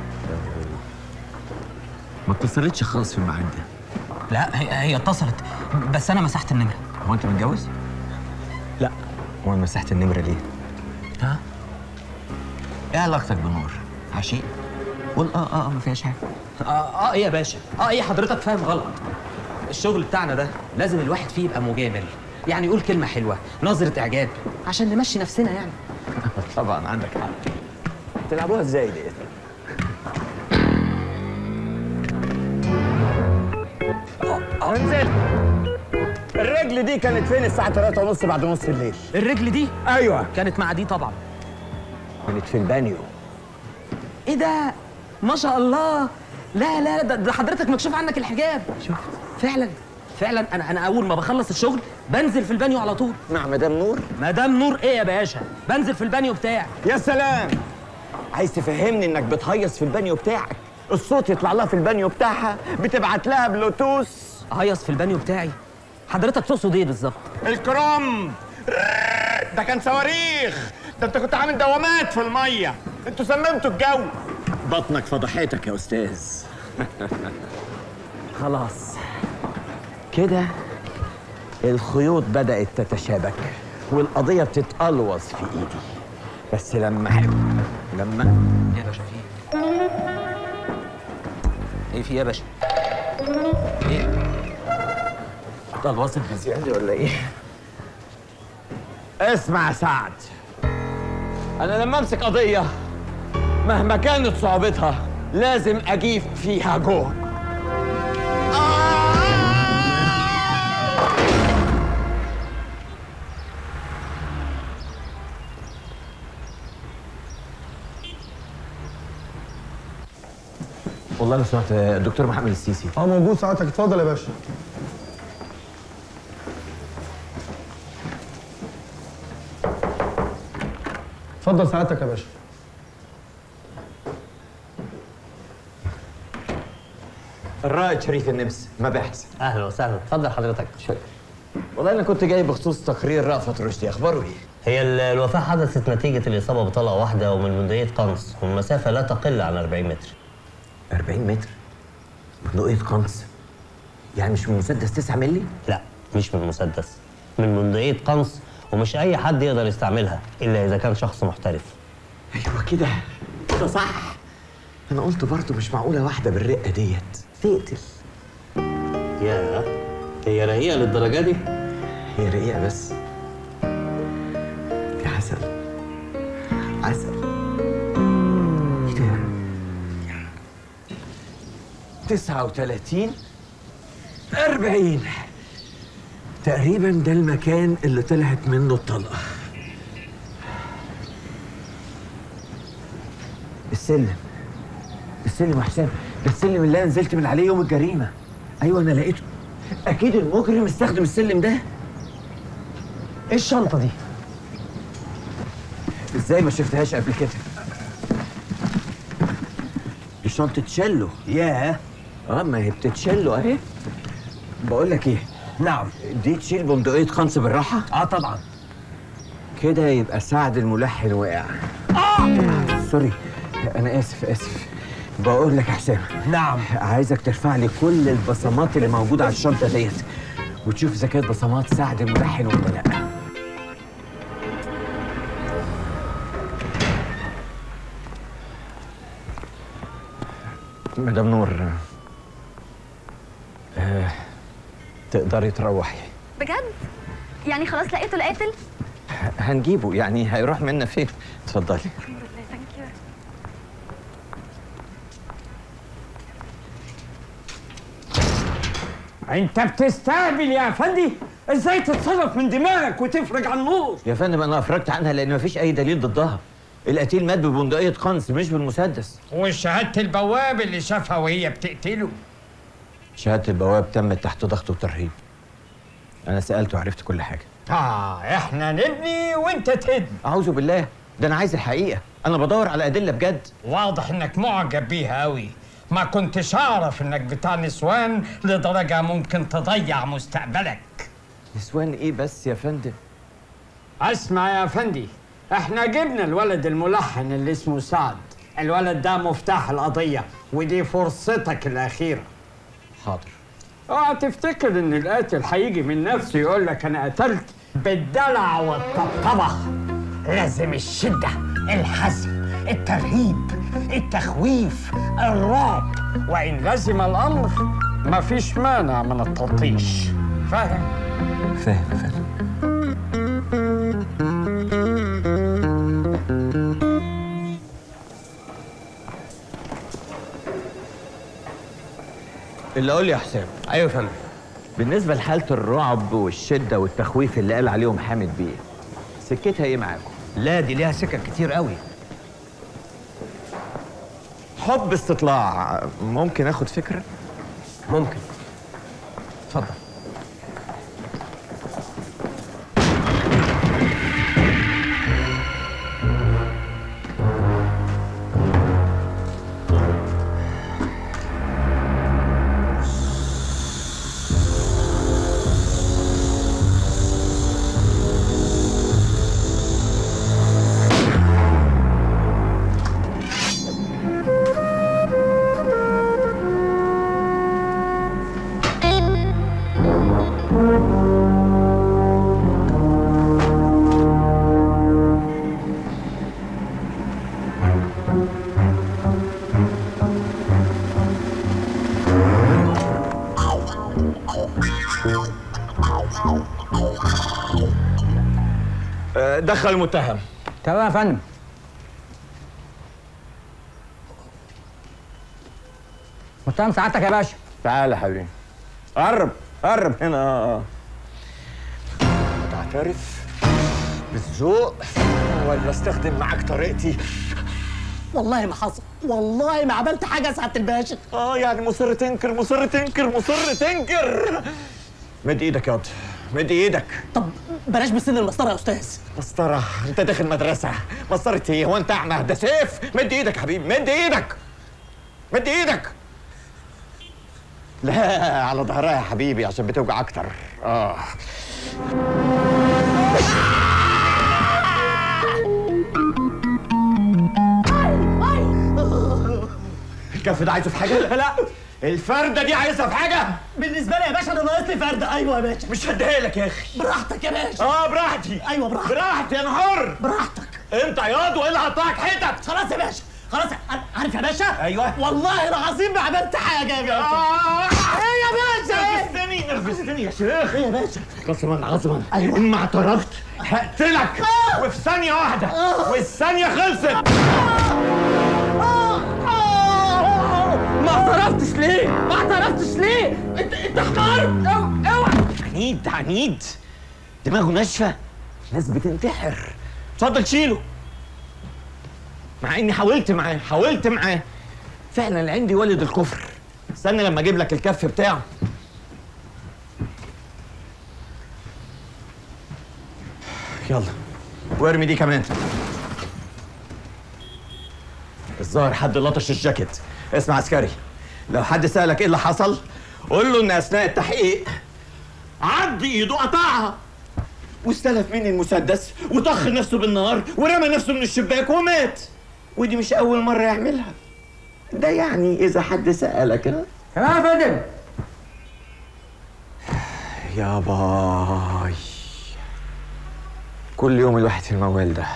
ما اتصلتش خالص في الميعاد ده لا هي هي اتصلت بس انا مسحت النمره هو انت متجوز؟ لا هو انا مسحت النمره ليه؟ ها؟ ايه علاقتك بنور؟ عشيق؟ قول اه اه اه ما فيهاش حاجه اه اه ايه يا باشا اه ايه حضرتك فاهم غلط الشغل بتاعنا ده لازم الواحد فيه يبقى مجامل يعني يقول كلمه حلوه نظره اعجاب عشان نمشي نفسنا يعني طبعا عندك حق تلعبوها ازاي دي؟ انزل الرجل دي كانت فين الساعة 3 ونص بعد نص الليل؟ الرجل دي ايوه كانت مع دي طبعا كانت في البانيو ايه ده ما شاء الله لا لا ده, ده حضرتك مكشوف عنك الحجاب شفت فعلا فعلا انا انا اول ما بخلص الشغل بنزل في البانيو على طول مع مدام نور مدام نور ايه يا باشا بنزل في البانيو بتاعي يا سلام عايز تفهمني انك بتهيص في البانيو بتاعك الصوت يطلع لها في البانيو بتاعها بتبعت لها بلوتوث هيص في البانيو بتاعي حضرتك تقصد ايه بالظبط الكرم ده كان صواريخ ده انت كنت عامل دوامات في الميه انتوا سممتوا الجو بطنك فضحتك يا استاذ خلاص كده الخيوط بدأت تتشابك والقضية بتتقلوص في ايدي بس لما احب لما يا باشا في ايه في إيه يا باشا ايه تلوصت بزيادة ولا ايه؟ اسمع يا سعد انا لما امسك قضية مهما كانت صعوبتها لازم اجيب فيها جهد والله لو سمحت الدكتور محمد السيسي اه موجود ساعتك اتفضل يا باشا اتفضل ساعتك يا باشا الرائد شريف النمس مباحث اهلا وسهلا اتفضل حضرتك شكرا والله انا كنت جاي بخصوص تقرير رأفت رشدي اخباره ايه؟ هي ال- الوفاة حدثت نتيجة الإصابة بطلقة واحدة ومن بندقية قنص والمسافة لا تقل عن 40 متر 40 متر بندقية قنص يعني مش من مسدس 9 مللي؟ لا مش من مسدس من بندقية قنص ومش أي حد يقدر يستعملها إلا إذا كان شخص محترف ايوه كده كده صح انا قلت برضه مش معقوله واحده بالرقه ديت تقتل يا هي رقيقة للدرجة دي؟ هي رقيقه بس يا عسل عسل ايه ده؟ 39 40 تقريبا ده المكان اللي طلعت منه الطلقة السلم السلم يا حسام ده السلم اللي انا نزلت من عليه يوم الجريمة ايوه انا لقيته اكيد المجرم استخدم السلم ده ايه الشنطة دي؟ ازاي ما شفتهاش قبل كده؟ دي شنطة شلو ياه اه ما هي بتتشلو اهي بقول لك ايه نعم دي تشيل بندقية قنص بالراحة؟ اه طبعا كده يبقى سعد الملحن وقع آه! سوري انا اسف اسف بقول لك يا حسام نعم عايزك ترفع لي كل البصمات اللي موجودة على الشنطة ديت وتشوف اذا كانت بصمات سعد الملحن ولا لا مدام نور آه، تقدري تروحي بجد يعني خلاص لقيته القاتل هنجيبه يعني هيروح منا فين اتفضلي الحمد لله ثانك يو انت بتستهبل يا افندي ازاي تتصرف من دماغك وتفرج عن النور يا فندم انا افرجت عنها لان مفيش اي دليل ضدها القتيل مات ببندقية قنص مش بالمسدس وشهادة البواب اللي شافها وهي بتقتله شهادة البواب تمت تحت ضغط وترهيب انا سألته وعرفت كل حاجة اه احنا نبني وانت تبني اعوذ بالله ده انا عايز الحقيقة انا بدور على ادله بجد واضح انك معجب بيها قوي ما كنتش اعرف انك بتاع نسوان لدرجه ممكن تضيع مستقبلك نسوان ايه بس يا فندم اسمع يا افندي احنا جبنا الولد الملحن اللي اسمه سعد الولد ده مفتاح القضيه ودي فرصتك الاخيره حاضر اوعى تفتكر ان القاتل هيجي من نفسه يقول لك انا قتلت بالدلع والطبطبه لازم الشده الحزم الترهيب التخويف الرعب وان لزم الامر مفيش مانع من التلطيش فاهم فاهم يا فندم اللي قول لي يا حسام ايوه يا فندم بالنسبه لحاله الرعب والشده والتخويف اللي قال عليهم حامد بيه سكتها ايه معاكم لا دي ليها سكك كتير قوي حب استطلاع ممكن اخد فكره ممكن اتفضل آه، دخل المتهم تمام يا فندم متهم سعادتك يا باشا تعال يا حبيبي قرب قرب هنا اه اه تعترف بالذوق ولا استخدم معاك طريقتي والله ما حصل والله ما عملت حاجه يا سعاده الباشا اه يعني مصر تنكر مصر تنكر مصر تنكر مد ايدك يا واد مد ايدك طب بلاش بسن المسطره يا استاذ مسطرة انت داخل مدرسة مسطرة ايه هو انت اعمى ده سيف مد ايدك يا حبيبي مد ايدك مد ايدك لا على ظهرها يا حبيبي عشان بتوجع اكتر اه الكف ده عايزه في حاجة؟ لا الفردة دي عايزها في حاجة؟ بالنسبه لي يا باشا انا ناقص لي فرده ايوه يا باشا مش هديها لك يا اخي براحتك يا باشا اه براحتي ايوه براحتك براحتي انا حر براحتك انت ياض والا هقطعك حتت خلاص يا باشا خلاص أنا- عارف يا باشا ايوه والله العظيم ما عملت حاجه يا باشا آه. ايه يا باشا ايه نرفزتني نرفزتني يا شيخ ايه يا باشا قسما عظما أيوة. ان ما اعترفت هقتلك وفي ثانية واحدة والثانية خلصت ما اعترفتش ليه ما اعترفتش ليه انت انت حمار أو- اوعى عنيد عنيد دماغه ناشفة ناس بتنتحر اتفضل شيله مع اني حاولت معاه حاولت معاه فعلا اللي عندي والد الكفر استنى لما اجيب لك الكف بتاعه يلا وارمي دي كمان الظاهر حد لطش الجاكيت اسمع عسكري لو حد سألك ايه اللي حصل قول له ان اثناء التحقيق عض ايده قطعها واستلف مني المسدس وطخ نفسه بالنار ورمى نفسه من الشباك ومات ودي مش اول مره يعملها ده يعني اذا حد سالك ها تمام يا فندم يا باي كل يوم الواحد في الموال ده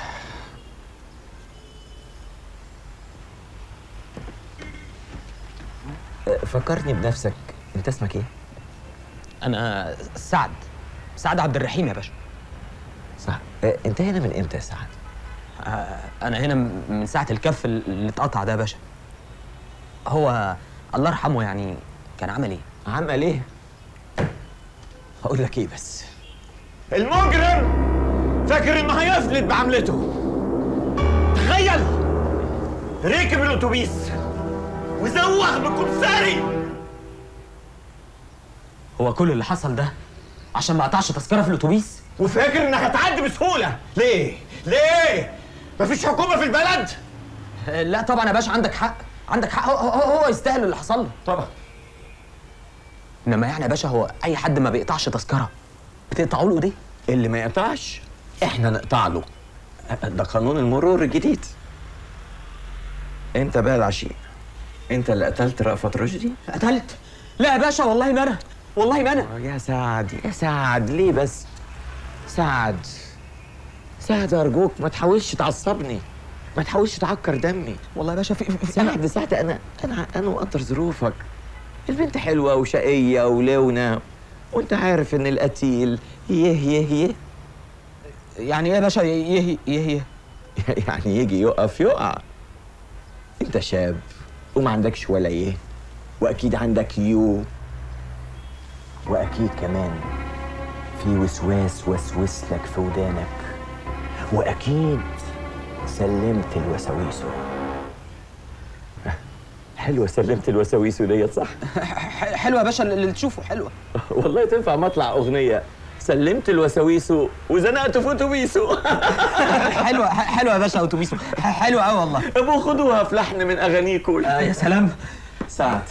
فكرني بنفسك انت اسمك ايه انا سعد سعد عبد الرحيم يا باشا صح انت هنا من امتى يا سعد آه، انا هنا م- من ساعه الكف اللي اتقطع ده يا باشا هو الله يرحمه يعني كان عمل ايه عمل ايه هقول لك ايه بس المجرم فاكر انه هيفلت بعملته تخيل ركب الاتوبيس وزوغ بكمساري هو كل اللي حصل ده عشان ما قطعش تذكره في الاتوبيس وفاكر انها هتعدي بسهوله ليه ليه مفيش حكومه في البلد لا طبعا يا باشا عندك حق عندك حق هو, هو, هو يستاهل اللي حصل له طبعا انما يعني يا باشا هو اي حد ما بيقطعش تذكره بتقطعوا له ايديه اللي ما يقطعش احنا نقطع له ده قانون المرور الجديد انت بقى العشيق انت اللي قتلت رأفت رشدي قتلت لا يا باشا والله ما انا والله ما انا يا سعد يا سعد ليه بس سعد سعد ارجوك ما تحاولش تعصبني ما تحاولش تعكر دمي والله يا باشا في, في سعد سعد انا انا انا مقدر ظروفك البنت حلوه وشقيه ولونه وانت عارف ان القتيل يه يه يه يعني ايه يا باشا يه يه يه يعني يجي يقف يقع انت شاب وما عندكش ولا يه واكيد عندك يو واكيد كمان في وسواس وسوس لك في ودانك واكيد سلمت الوساويسو حلوه سلمت الوساويسو ديت صح حلوه يا باشا اللي تشوفه حلوه والله تنفع مطلع اغنيه سلمت الوساويسو وزنقت في اتوبيسو حلوه حلوه يا باشا اتوبيسو حلوه قوي والله ابو خدوها في لحن من اغانيكم آه يا سلام سعد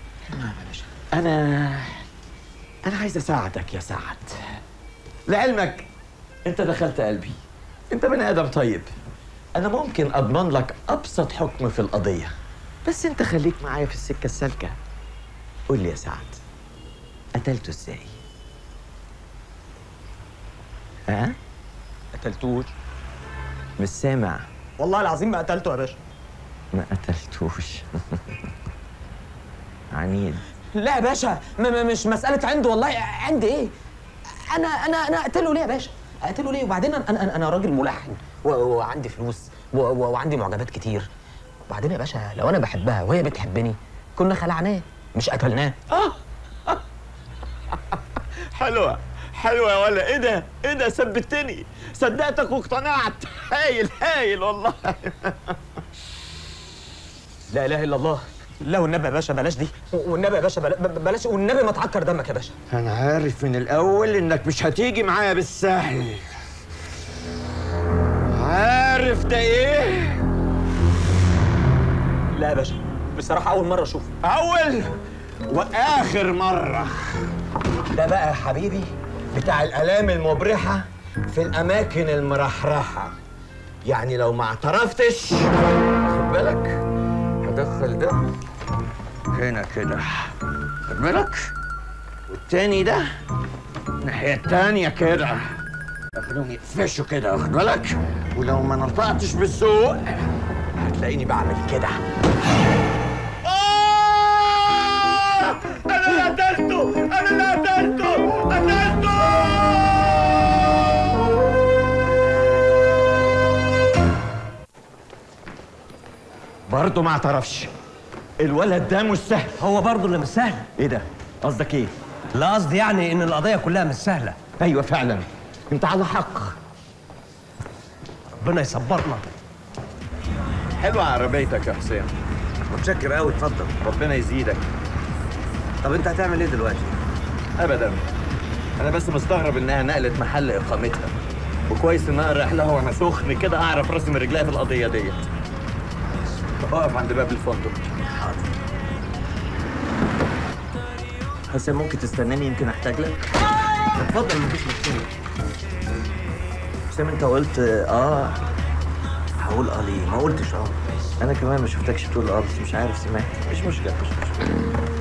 انا انا عايز اساعدك يا سعد لعلمك انت دخلت قلبي انت بني ادم طيب انا ممكن اضمن لك ابسط حكم في القضيه بس انت خليك معايا في السكه السالكه قول لي يا سعد قتلته ازاي ها قتلتوش مش سامع والله العظيم ما قتلته يا باشا ما قتلتوش عنيد لا يا باشا م م مش مساله عنده والله عندي ايه انا انا انا اقتله ليه يا باشا اقتله ليه وبعدين انا انا, أنا راجل ملحن و- وعندي فلوس و- و- وعندي معجبات كتير وبعدين يا باشا لو انا بحبها وهي بتحبني كنا خلعناه مش قتلناه حلوة حلوة يا ولا ايه ده؟ ايه ده ثبتني صدقتك واقتنعت هايل هايل والله لا اله الا الله لا والنبي يا باشا بلاش دي والنبي يا باشا بلا- ب- بلاش والنبي ما تعكر دمك يا باشا انا عارف من الاول انك مش هتيجي معايا بالسهل عارف ده ايه؟ لا يا باشا بصراحه اول مره اشوفه اول واخر مرة ده بقى يا حبيبي بتاع الالام المبرحة في الاماكن المرحرحة يعني لو ما اعترفتش خد بالك هدخل ده هنا كده خد بالك والتاني ده الناحية التانية كده اخليهم يقفشوا كده واخد بالك ولو ما نطقتش بالسوق هتلاقيني بعمل كده انا اللي قتلته انا اللي قتلته قتلته برضه ما اعترفش الولد ده مش سهل هو برضه اللي مش سهل ايه ده قصدك ايه لا قصدي يعني ان القضيه كلها مش سهله ايوه فعلا انت على حق ربنا يصبرنا حلوه عربيتك يا حسين متشكر قوي اتفضل ربنا يزيدك طب انت هتعمل ايه دلوقتي؟ ابدا انا بس مستغرب انها نقلت محل اقامتها وكويس ان انا رايح لها وانا سخن كده اعرف راسي من رجليها في القضيه ديت اقف عند باب الفندق حاضر حسين ممكن تستناني يمكن احتاج لك اتفضل مفيش مشكله حسام انت قلت اه هقول اه ليه ما قلتش اه انا كمان ما شفتكش بتقول اه بس مش عارف سمعت مش مشكله مش مشكله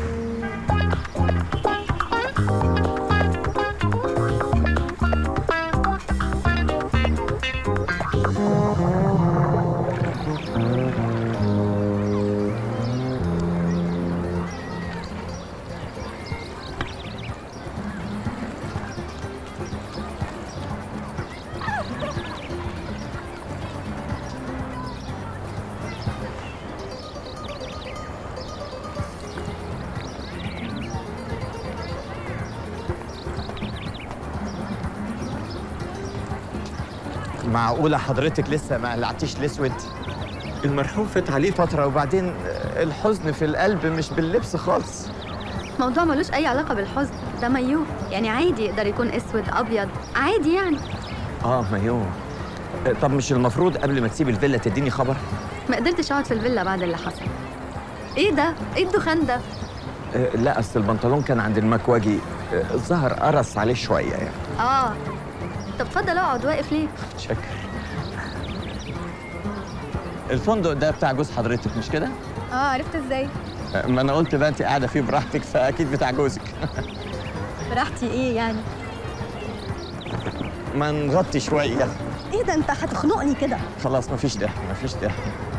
معقولة حضرتك لسه ما قلعتيش الأسود؟ المرحوم فات عليه فترة وبعدين الحزن في القلب مش باللبس خالص موضوع ملوش اي علاقه بالحزن ده مايوه يعني عادي يقدر يكون اسود ابيض عادي يعني اه مايو طب مش المفروض قبل ما تسيب الفيلا تديني خبر ما قدرتش اقعد في الفيلا بعد اللي حصل ايه ده ايه الدخان ده آه، لا اصل البنطلون كان عند المكواجي آه، الظهر قرص عليه شويه يعني اه طب اتفضل اقعد واقف ليه شكر الفندق ده بتاع جوز حضرتك مش كده؟ اه عرفت ازاي آه، ما انا قلت بقى انت قاعده فيه براحتك فاكيد بتاع جوزك براحتي ايه يعني ما نغطي شويه ايه ده انت هتخنقني كده خلاص مفيش ده مفيش ده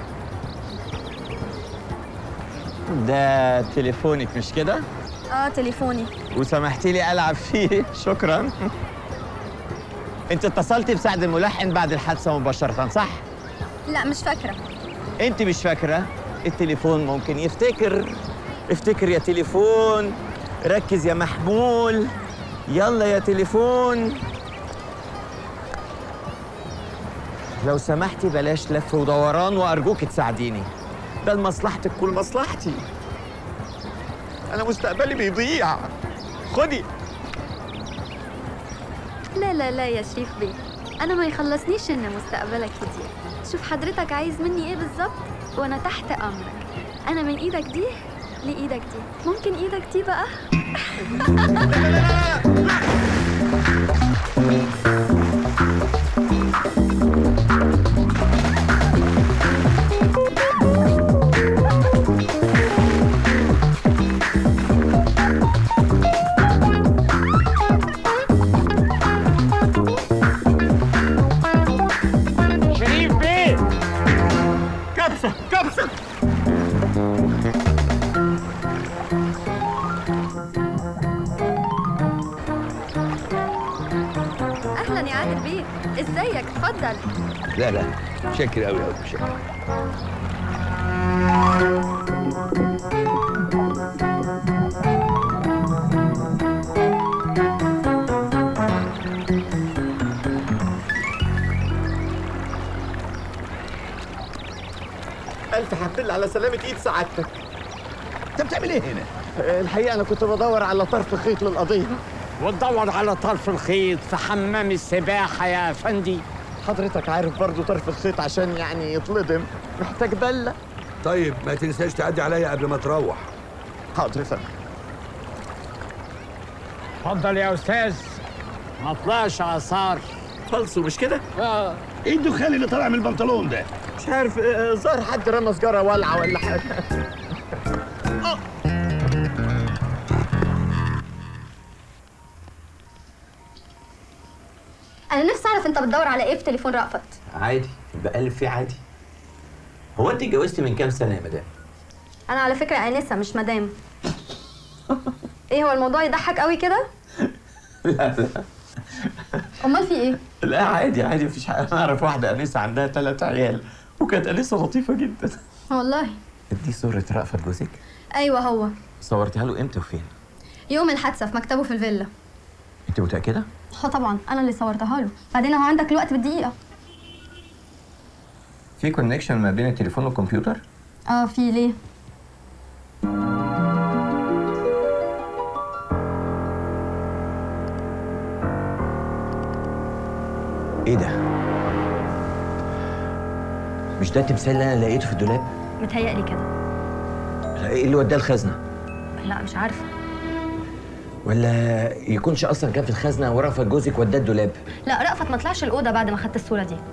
ده تليفونك مش كده؟ اه تليفوني وسمحتي لي العب فيه شكرا انت اتصلتي بسعد الملحن بعد الحادثه مباشره صح لا مش فاكره انت مش فاكره التليفون ممكن يفتكر افتكر يا تليفون ركز يا محمول يلا يا تليفون لو سمحتي بلاش لف ودوران وارجوك تساعديني ده لمصلحتك كل مصلحتي انا مستقبلي بيضيع خدي لا لا لا يا شريف بيه انا ما يخلصنيش ان مستقبلك يضيع شوف حضرتك عايز مني ايه بالظبط وانا تحت امرك انا من ايدك دي لايدك دي ممكن ايدك دي بقى شريف بيه كبسة كبسة اهلا يا عادل بيه ازيك اتفضل لا لا شكر قوي قوي شكر الف حمد لله على سلامه ايد سعادتك انت بتعمل ايه هنا الحقيقه انا كنت بدور على طرف خيط للقضيه وتدور على طرف الخيط في حمام السباحة يا أفندي حضرتك عارف برضو طرف الخيط عشان يعني يتلضم محتاج بله طيب ما تنساش تعدي عليا قبل ما تروح حاضر يا فندم اتفضل يا أستاذ ما طلعش آثار فالصو مش كده؟ اه ايه الدخان اللي طالع من البنطلون ده؟ مش عارف آه، ظهر حد رمى سجاره والعه ولا حاجه انا نفسي اعرف انت بتدور على ايه في تليفون رأفت عادي بقلب فيه عادي هو انت اتجوزتي من كام سنه يا مدام انا على فكره انسه مش مدام ايه هو الموضوع يضحك قوي كده لا لا امال في ايه لا عادي عادي مفيش حاجه انا اعرف واحده انسه عندها ثلاث عيال وكانت انسه لطيفه جدا والله دي صوره رأفت جوزك ايوه هو صورتها له امتى وفين يوم الحادثه في مكتبه في الفيلا انت متاكده اه طبعا انا اللي صورتها له بعدين هو عندك الوقت بالدقيقه في كونكشن ما بين التليفون والكمبيوتر اه في ليه ايه ده مش ده التمثال اللي انا لقيته في الدولاب متهيألي كده لا، ايه اللي وداه الخزنه لا مش عارفه ولا يكونش اصلا كان في الخزنه ورأفت جوزك وداه الدولاب لا رأفت ما طلعش الاوضه بعد ما خدت الصوره دي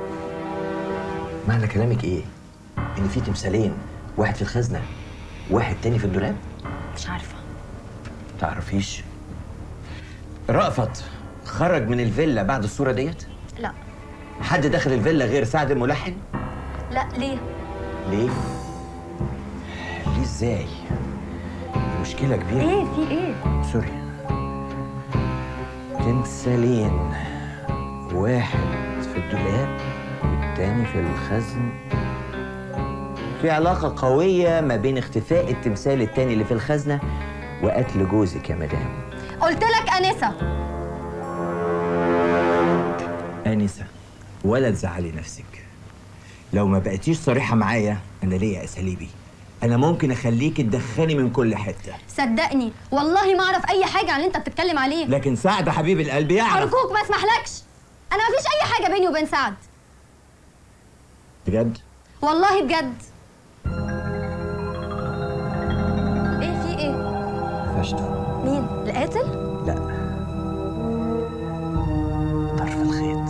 معنى كلامك ايه ان في تمثالين واحد في الخزنه واحد تاني في الدولاب مش عارفه تعرفيش رأفت خرج من الفيلا بعد الصوره ديت لا حد دخل الفيلا غير سعد الملحن لا ليه ليه ليه ازاي مشكله كبيره ايه في ايه سوري تمثالين واحد في الدولاب والتاني في الخزن في علاقة قوية ما بين اختفاء التمثال التاني اللي في الخزنة وقتل جوزك يا مدام قلت لك انسه آنسة ولا تزعلي نفسك لو ما بقيتيش صريحة معايا أنا ليا أساليبي أنا ممكن أخليك تدخني من كل حتة صدقني والله ما اعرف اي حاجه عن اللي انت بتتكلم عليه لكن سعد حبيب القلب يعرف ارجوك ما اسمحلكش انا ما فيش اي حاجه بيني وبين سعد بجد والله بجد ايه في ايه فشته مين القاتل لا طرف الخيط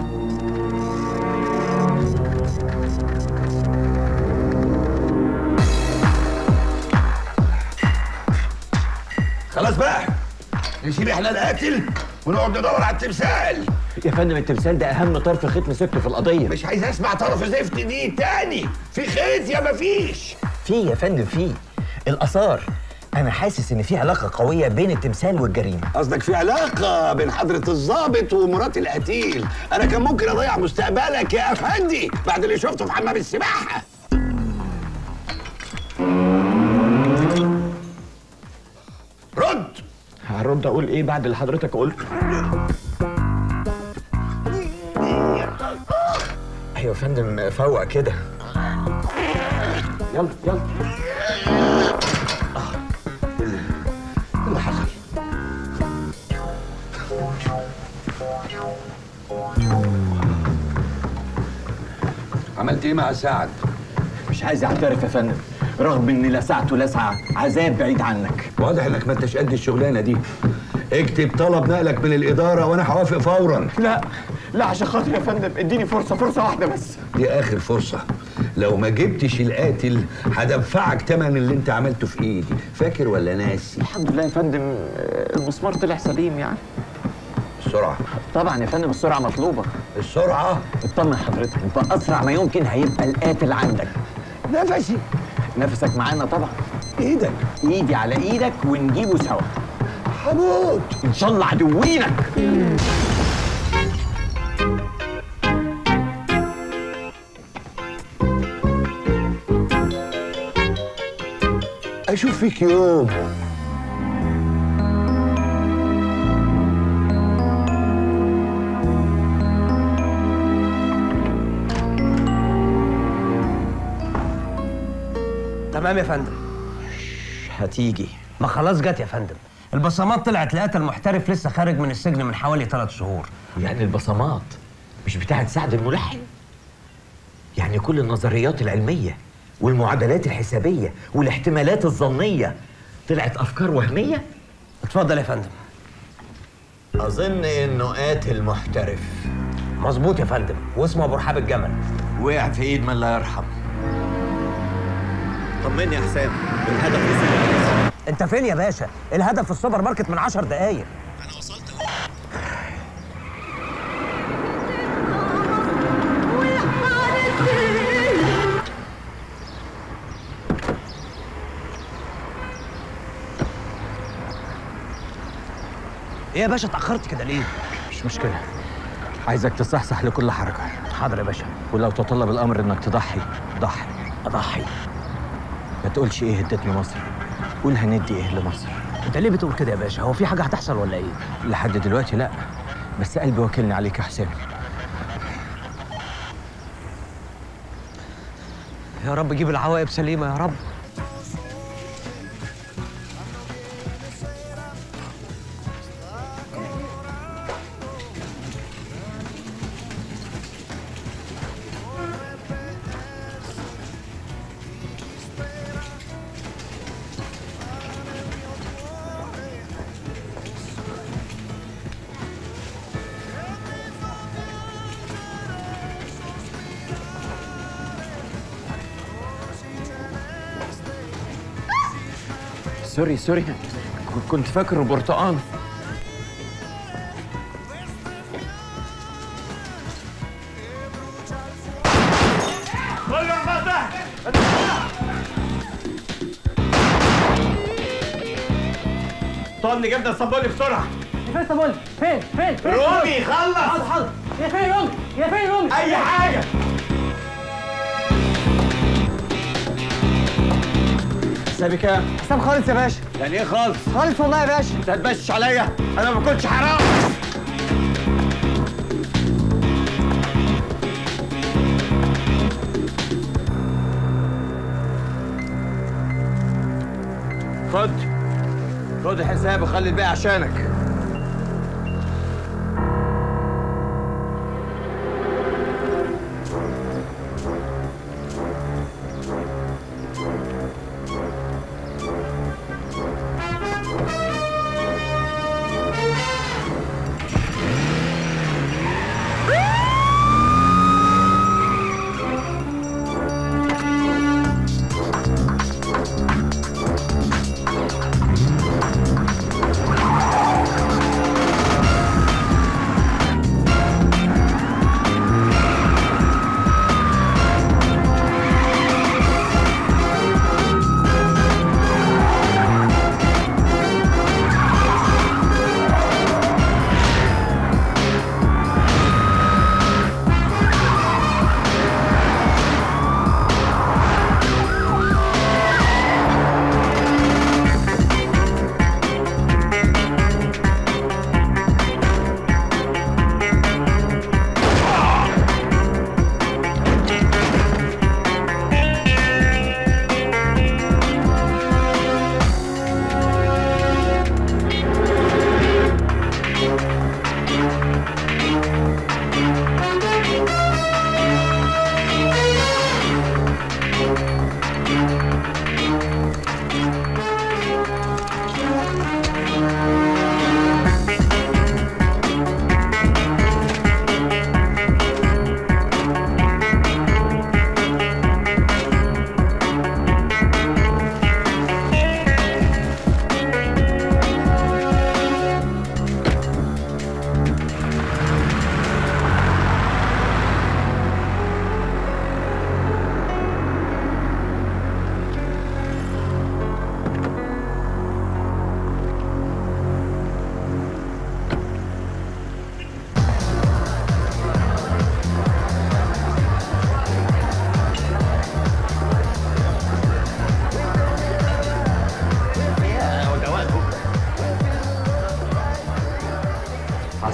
خلاص بقى نسيب احنا القاتل ونقعد ندور على التمثال يا فندم التمثال ده اهم طرف خيط مسكته في القضيه مش عايز اسمع طرف زفت دي تاني في خيط يا مفيش في يا فندم في الاثار انا حاسس ان في علاقه قويه بين التمثال والجريمه قصدك في علاقة بين حضرة الضابط ومرات القتيل أنا كان ممكن أضيع مستقبلك يا أفندي بعد اللي شفته في حمام السباحة رد هرد اقول ايه بعد اللي حضرتك قلته ايوه يا فندم فوق كده يلا يلا اللي حصل عملت ايه مع سعد؟ مش عايز اعترف يا فندم رغم اني لسعت ولسعة عذاب بعيد عنك واضح انك ما انتش قد الشغلانه دي اكتب طلب نقلك من الاداره وانا هوافق فورا لا لا عشان خاطر يا فندم اديني فرصه فرصه واحده بس دي اخر فرصه لو ما جبتش القاتل هدفعك تمن اللي انت عملته في ايدي فاكر ولا ناسي الحمد لله يا فندم المسمار طلع سليم يعني السرعه طبعا يا فندم السرعه مطلوبه السرعه اطمن حضرتك انت اسرع ما يمكن هيبقى القاتل عندك نفسي نفسك معانا طبعا ايدك ايدي على ايدك ونجيبه سوا هموت ان شاء الله عدوينك اشوف فيك يوم تمام يا فندم هتيجي ما خلاص جت يا فندم البصمات طلعت لقيتها المحترف لسه خارج من السجن من حوالي ثلاث شهور يعني البصمات مش بتاعت سعد الملحن يعني كل النظريات العلمية والمعادلات الحسابية والاحتمالات الظنية طلعت أفكار وهمية؟ اتفضل يا فندم أظن إنه قاتل محترف مظبوط يا فندم واسمه ابو رحاب الجمل وقع في إيد من لا يرحم طمني يا حسام الهدف وصل انت فين يا باشا الهدف في السوبر ماركت من عشر دقايق ايه يا باشا اتاخرت كده ليه مش مشكلة عايزك تصحصح لكل حركة حاضر يا باشا ولو تطلب الأمر إنك تضحي ضحي أضحي ما تقولش إيه اديت لمصر قول هندي إيه لمصر انت ليه بتقول كده يا باشا هو في حاجه هتحصل ولا ايه لحد دلوقتي لا بس قلبي وكلني عليك يا حسام يا رب جيب العواقب سليمه يا رب سوري سوري ك- كنت فاكره برتقان كله انفتح طن جبنه صبولي بسرعه فين صابولي؟ فين؟ فين؟ فين؟ رومي خلص حاضر حاضر يا فين رومي؟ يا فين رومي؟ اي حاجه حسابي كام؟ حساب خالص يا باشا يعني ايه خالص؟ خالص والله يا باشا انت هتبشش عليا انا ما كنتش حرام خد خد الحساب وخلي الباقي عشانك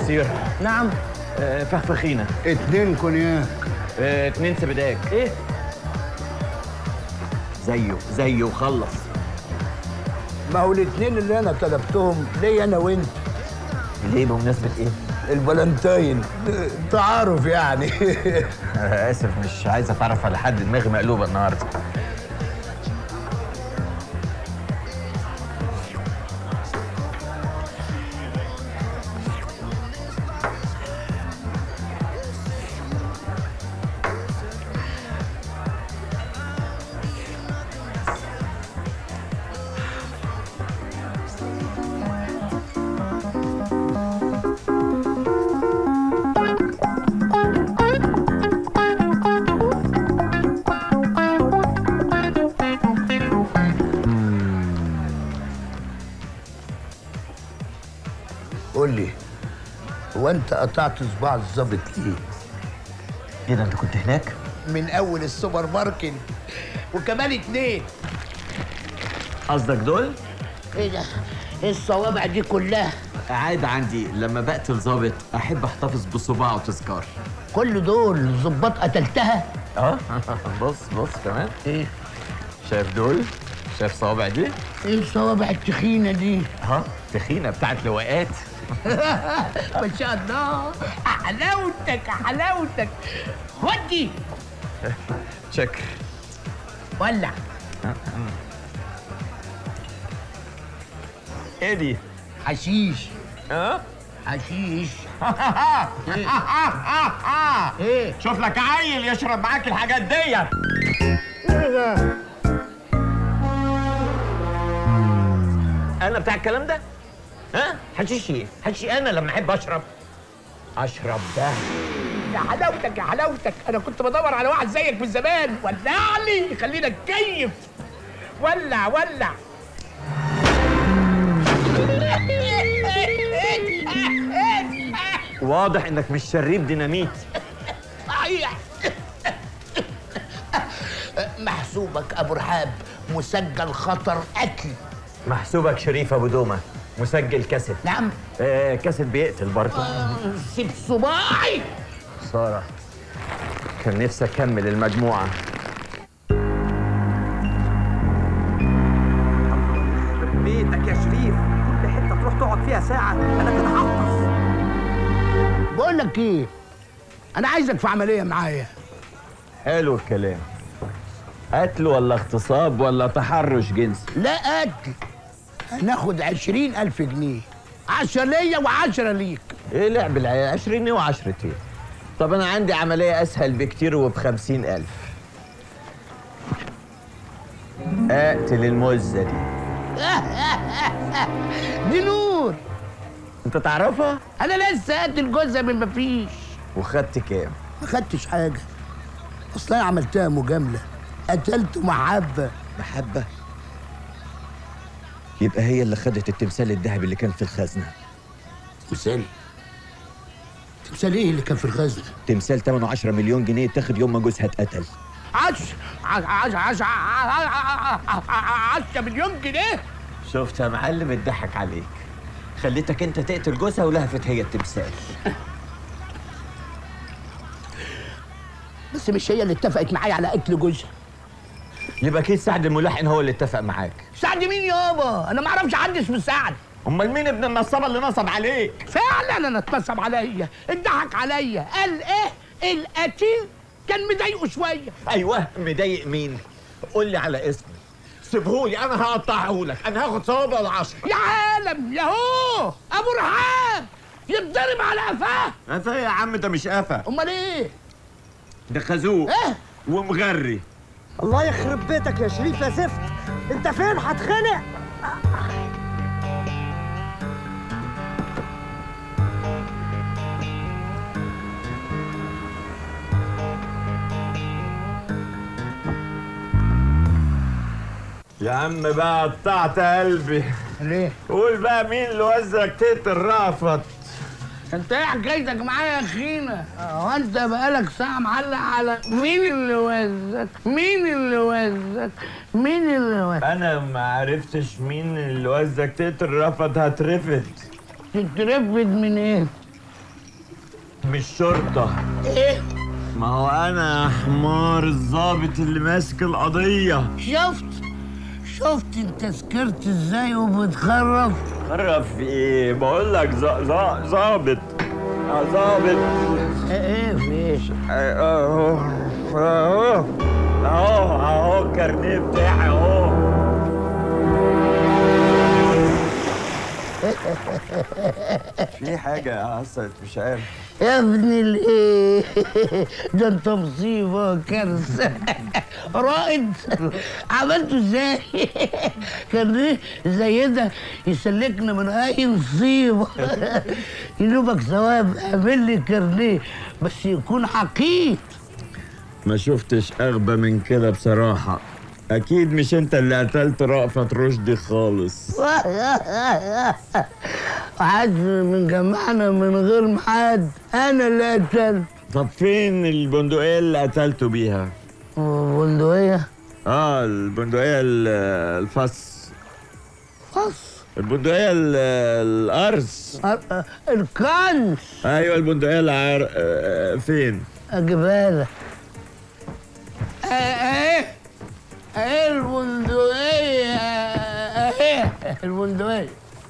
بصير نعم آه فخفخينه اتنين كونياك آه اتنين سبداك ايه زيه زيه وخلص ما هو الاتنين اللي انا طلبتهم ليا انا وانت ليه بمناسبه ايه؟ الفالنتاين تعارف يعني آه اسف مش عايز اتعرف على حد دماغي مقلوبه النهارده قول لي هو انت قطعت صباع الظابط ليه؟ ايه ده انت كنت هناك؟ من اول السوبر ماركت وكمان اتنين قصدك دول؟ ايه ده؟ ايه الصوابع دي كلها؟ عادة عندي لما بقتل ظابط احب احتفظ بصباعه تذكار كل دول ظباط قتلتها؟ اه بص بص كمان ايه؟ شايف دول؟ شايف صوابع دي؟ ايه الصوابع التخينه دي؟ ها تخينه بتاعت لواءات ما شاء الله حلاوتك حلاوتك ودي شكر ولع ايه دي؟ حشيش اه حشيش ايه شوف لك عيل يشرب معاك الحاجات ديت ايه ده انا بتاع الكلام ده؟ ها؟ حشيش ايه؟ حشيش انا لما احب اشرب اشرب ده يا حلاوتك يا حلاوتك انا كنت بدور على واحد زيك من زمان ولع لي خلينا نتكيف ولع ولع واضح انك مش شريب ديناميت صحيح محسوبك ابو رحاب مسجل خطر قتل محسوبك شريف ابو دومه مسجل كاسيت نعم آه كاسيت بيقتل برضه سيب صباعي ساره كان نفسي اكمل المجموعه بيتك يا شريف كل حته تروح تقعد فيها ساعه انا كده هفطس بقول لك ايه انا عايزك في عمليه معايا حلو الكلام قتل ولا اغتصاب ولا تحرش جنسي لا قتل هناخد عشرين ألف جنيه عشرة ليا وعشرة ليك ايه لعب العيال 20 وعشرتين طب انا عندي عمليه اسهل بكتير وبخمسين الف اقتل المزه دي دي نور انت تعرفها انا لسه قاتل جوزها من مفيش وخدت كام ما خدتش حاجه اصل انا عملتها مجامله قتلت محبه محبه يبقى هي اللي خدت التمثال الذهبي اللي كان في الخزنه تمثال تمثال ايه اللي كان في الخزنه تمثال ثمنه 10 مليون جنيه اتاخد يوم ما جوزها اتقتل عش عش عش عش عشرة مليون جنيه شفت يا معلم اتضحك عليك خليتك انت تقتل جوزها ولهفت هي التمثال بس مش هي اللي اتفقت معايا على قتل جوزها يبقى اكيد سعد الملحن هو اللي اتفق معاك سعد مين يابا انا ما اعرفش حد اسمه سعد امال مين ابن النصابه اللي نصب عليك فعلا انا اتنصب عليا اتضحك عليا قال ايه القتيل كان مضايقه شويه ايوه مضايق مين قول لي على اسمي سيبهولي انا هقطعهولك انا هاخد صوابع العشرة يا عالم ياهو ابو رحاب يتضرب على قفاه قفا يا عم ده مش قفا امال ايه ده خازوق ايه ومغري الله يخرب بيتك يا شريف يا زفت انت فين هتخنق يا عم بقى قطعت قلبي ليه؟ قول بقى مين اللي وزك تقتل رأفت انت ايه حكايتك معايا يا اخينا؟ هو انت بقالك ساعة معلق على مين اللي وزك؟ مين اللي وزك؟ مين اللي وزك؟ انا ما عرفتش مين اللي وزك تقتل رأفت هترفد تترفد من ايه؟ مش شرطة ايه ما هو أنا حمار الضابط اللي ماسك القضية شفت شفت انت سكرت ازاي وبتخرف خرف في إيه؟ بقول لك ظ- ظ- ظابط آه، ظابط ايه في ايه اهو اهو اهو اهو الكارنيه بتاعي اهو في حاجة حصلت مش عارف يا ابن الايه ده انت مصيبه كارثه رائد عملته ازاي كان ايه زي ده يسلكنا من اي مصيبه ينوبك ثواب اعمل لي كارنيه بس يكون حقيقي ما شفتش أغبى من كده بصراحة أكيد مش أنت اللي قتلت رأفت رشدي خالص وحد من جمعنا من غير محد انا اللي قتلت طب فين البندقية اللي قتلته بيها؟ بندقية؟ اه البندقية ال- الفص فص البندقية ال- القرص الكنز ايوه البندقية العر آه، فين؟ اجيبها لك ايه ايه البندقية ايه البندقية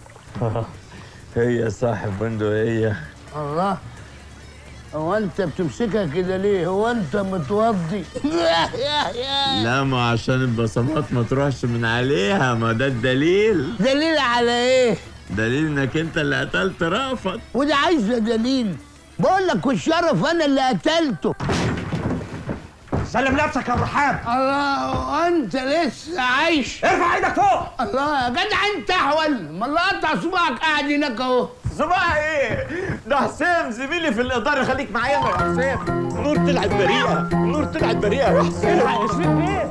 هي صاحب بندقية الله هو انت بتمسكها كده ليه هو انت متوضي لا ما عشان البصمات ما تروحش من عليها ما ده الدليل دليل على ايه دليل انك انت اللي قتلت رأفت وده عايزه دليل بقول لك والشرف انا اللي قتلته سلم نفسك يا رحاب الله انت لسه عايش ارفع ايدك فوق الله يا جدع انت احول ما الله قطع صباعك قاعد هناك اهو صباح ايه؟ ده حسام زميلي في الإدارة خليك معايا يا حسام نور طلعت بريئة نور طلعت بريئة يا حسام الحق يا شريف بيه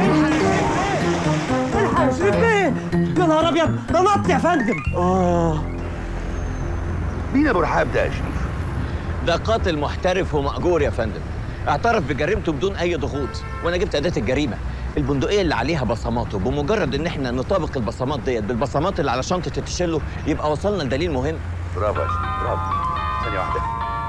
الحق يا شريف بيه يا نهار ابيض ده نط يا فندم اه مين ابو رحاب ده يا شريف؟ ده قاتل محترف ومأجور يا فندم اعترف بجريمته بدون اي ضغوط وانا جبت اداه الجريمه البندقيه اللي عليها بصماته بمجرد ان احنا نطابق البصمات ديت بالبصمات اللي على شنطه التشيلو يبقى وصلنا لدليل مهم برافو يا شريف برافو ثانية واحدة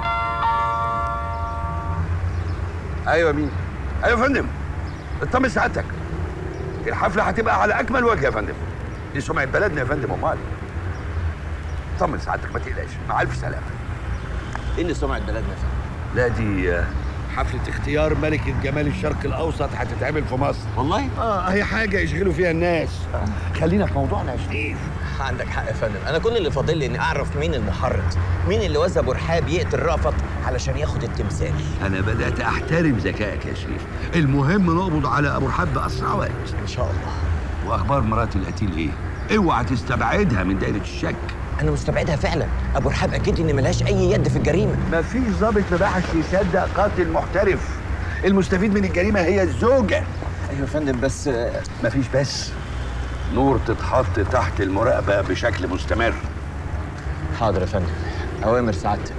ايوه مين؟ ايوه يا فندم اطمن سعادتك الحفلة هتبقى على أكمل وجه يا فندم دي سمعة بلدنا يا فندم أمال اطمن سعادتك ما تقلقش مع ألف سلامة ايه اللي سمعت بلدنا يا فندم؟ لا دي آه، حفلة اختيار ملكة جمال الشرق الأوسط هتتعمل في مصر والله؟ اه هي حاجة يشغلوا فيها الناس خلينا في موضوعنا يا شريف عندك حق يا فندم انا كل اللي فاضل لي اني اعرف مين المحرض مين اللي وزى ابو رحاب يقتل رأفت علشان ياخد التمثال أنا بدأت أحترم ذكائك يا شريف المهم نقبض على أبو رحاب بأسرع وقت إن شاء الله وأخبار مرات القتيل إيه؟ اوعى تستبعدها من دايرة الشك انا مستبعدها فعلا ابو رحاب اكيد ان ملهاش اي يد في الجريمه مفيش ضابط مباحث يصدق قاتل محترف المستفيد من الجريمة هي الزوجة ايوه يا فندم بس مفيش بس نور تتحط تحت المراقبة بشكل مستمر حاضر يا فندم اوامر سعادتك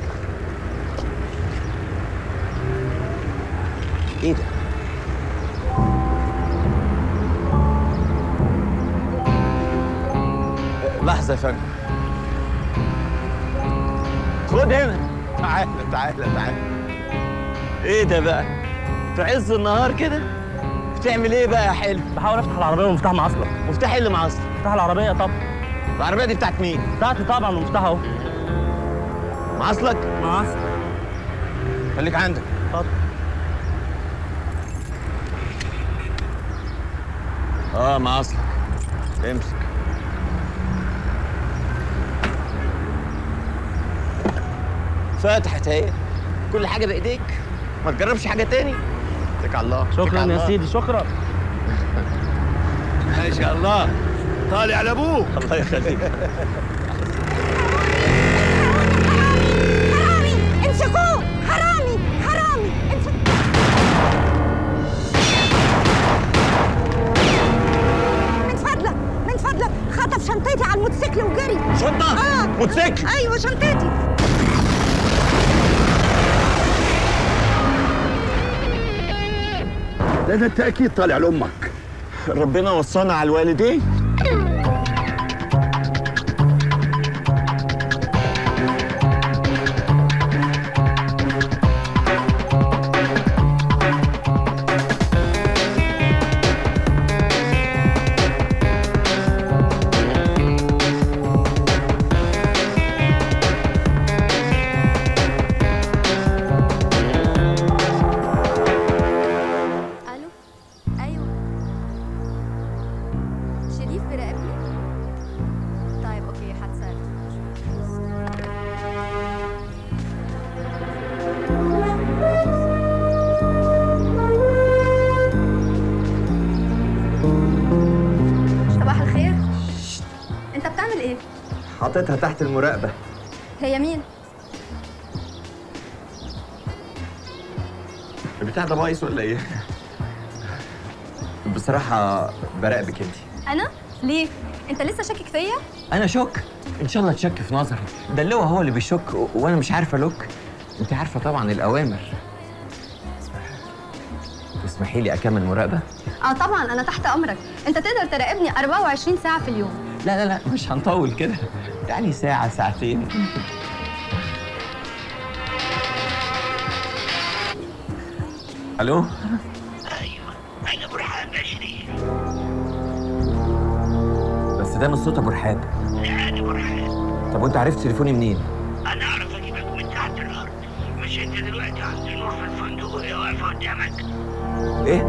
ايه ده لحظه يا فندم خد هنا تعالى تعالى تعالى ايه ده بقى في عز النهار كده بتعمل ايه بقى يا حلو بحاول افتح العربيه ومفتاح معصلك مفتاح إيه اللي معصلك مفتاح العربيه طب العربيه دي بتاعت مين بتاعتي طبعا ومفتاح اهو معصلك معصلك خليك عندك اتفضل اه معصلك امسك فتحت اهي كل حاجه بايديك ما تجربش حاجه تاني اتكل على الله اتكل شكرا على يا الله. سيدي شكرا ما شاء الله طالع لابوه الله يخليك امسكوه حرامي حرامي امسك من فضلك من فضلك خطف شنطتي على الموتوسيكل وجري شنطة؟ اه موتوسيكل؟ ايوه شنطتي لا ده انت اكيد طالع لامك ربنا وصانا على الوالدين ايه حاططها تحت المراقبه هي مين البتاع ده بايظ ولا ايه بصراحه براقبك انت انا ليه انت لسه شاكك فيا انا شك ان شاء الله تشك في نظري ده اللي هو هو اللي بيشك و- وانا مش عارف الوك انت عارفه طبعا الاوامر تسمحي لي اكمل مراقبه اه طبعا انا تحت امرك انت تقدر تراقبني 24 ساعه في اليوم لا لا لا مش هنطول كده يعني ساعه ساعتين الو انا برهان بشري بس ده مش صوت ابو رحاب لا انا برهان طب وانت عرفت تليفوني منين انا اعرف اجيبك من تحت الارض مش انت دلوقتي عند نور في الفندق وهي واقفه قدامك ايه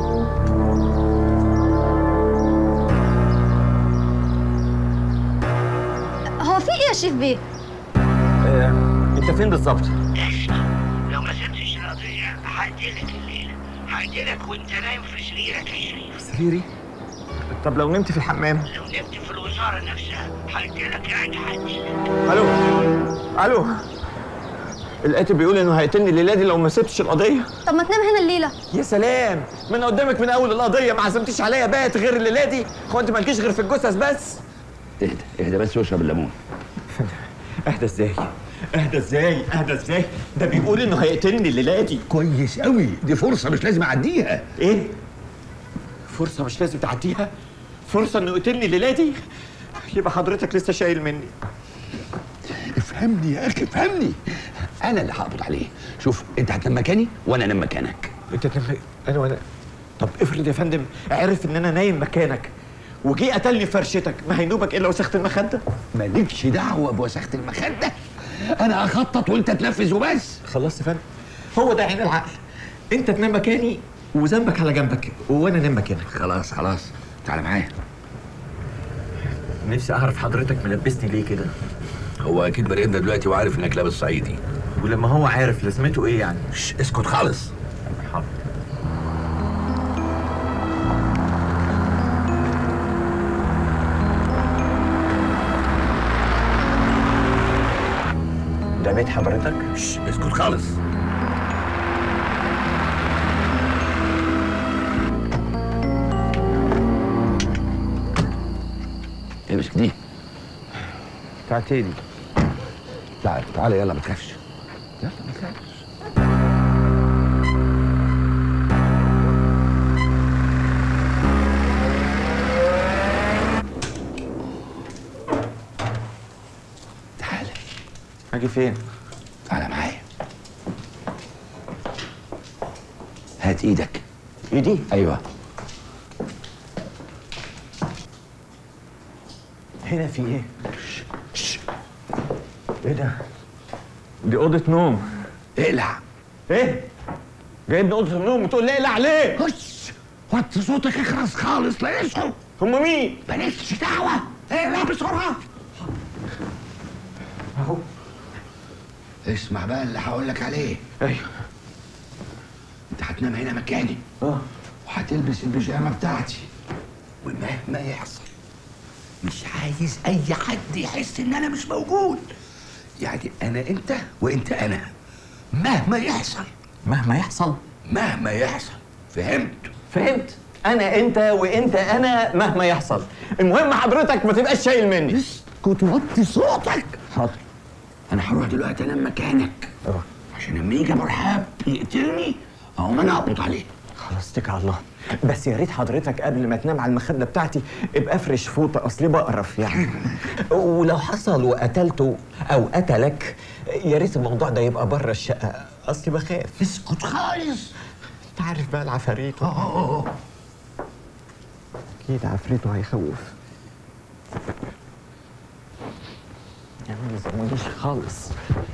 هو في ايه يا شيف بيه آه، انت فين بالظبط لو ما سبتش القضيه هقتلك الليله هقتلك وانت نايم في سريرك يا شريف سريري طب لو نمت في الحمام لو نمت في الوزاره نفسها هقتلك يعني هقتلك الو الو القاتل بيقول انه هيقتلني الليله دي لو ما سبتش القضيه طب ما تنام هنا الليله يا سلام ما انا قدامك من اول القضيه ما عزمتيش عليا بات غير الليله دي هو انت مالكيش غير في الجثث بس اهدى اهدى بس واشرب الليمون اهدى ازاي اهدى ازاي اهدى ازاي ده بيقول انه هيقتلني الليله دي كويس قوي دي فرصه مش لازم اعديها ايه فرصه مش لازم تعديها فرصه انه يقتلني الليله دي يبقى حضرتك لسه شايل مني افهمني يا اخي افهمني انا اللي هقبض عليه شوف انت هتنام مكاني وانا انام مكانك انت تنام انا وانا طب افرض يا فندم عرف ان انا نايم مكانك وجي قتلني في فرشتك ما هينوبك الا وسخت المخده مالكش دعوه بوساخه المخده انا اخطط وانت تنفذ وبس خلاص يا فندم هو ده عين العقل انت تنام مكاني وذنبك على جنبك وانا انام مكانك خلاص خلاص تعالى معايا نفسي اعرف حضرتك ملبسني ليه كده هو اكيد براقبنا دلوقتي وعارف انك لابس صعيدي ولما هو عارف لازمته ايه يعني شش اسكت خالص حاضر ده بيت حضرتك؟ شش اسكت خالص امسك دي بتاعتي دي تعال تعالى يلا ما تخافش يلا ما تخافش تعالى اجي فين؟ تعالى معايا هات ايدك ايدي؟ ايوه هنا في ايه؟ ايه ده؟ دي اوضه نوم اقلع ايه؟ جايبني اوضه النوم وتقول لي اقلع ليه؟ خش وطي صوتك اخرس خالص لا يسمعوا هم مين؟ مالكش دعوه اقلع بسرعه اهو اسمع بقى اللي هقول لك عليه ايوه انت هتنام هنا مكاني اه وهتلبس البيجامه بتاعتي ومهما يحصل مش عايز اي حد يحس ان انا مش موجود يعني انا انت وانت انا مهما يحصل مهما يحصل مهما يحصل فهمت فهمت انا انت وانت انا مهما يحصل المهم حضرتك ما تبقاش شايل مني اسكت وطي صوتك حاضر انا هروح دلوقتي انام مكانك اه عشان لما يجي ابو رحاب يقتلني اقوم انا اقبض عليه خلاص اتكل على الله بس يا ريت حضرتك قبل ما تنام على المخده بتاعتي ابقى افرش فوطه اصلي بقرف يعني ولو حصل وقتلته او قتلك يا ريت الموضوع ده يبقى بره الشقه اصلي بخاف اسكت خالص انت عارف بقى العفاريت اه اكيد عفريته هيخوف يا عم ما يزعلنيش خالص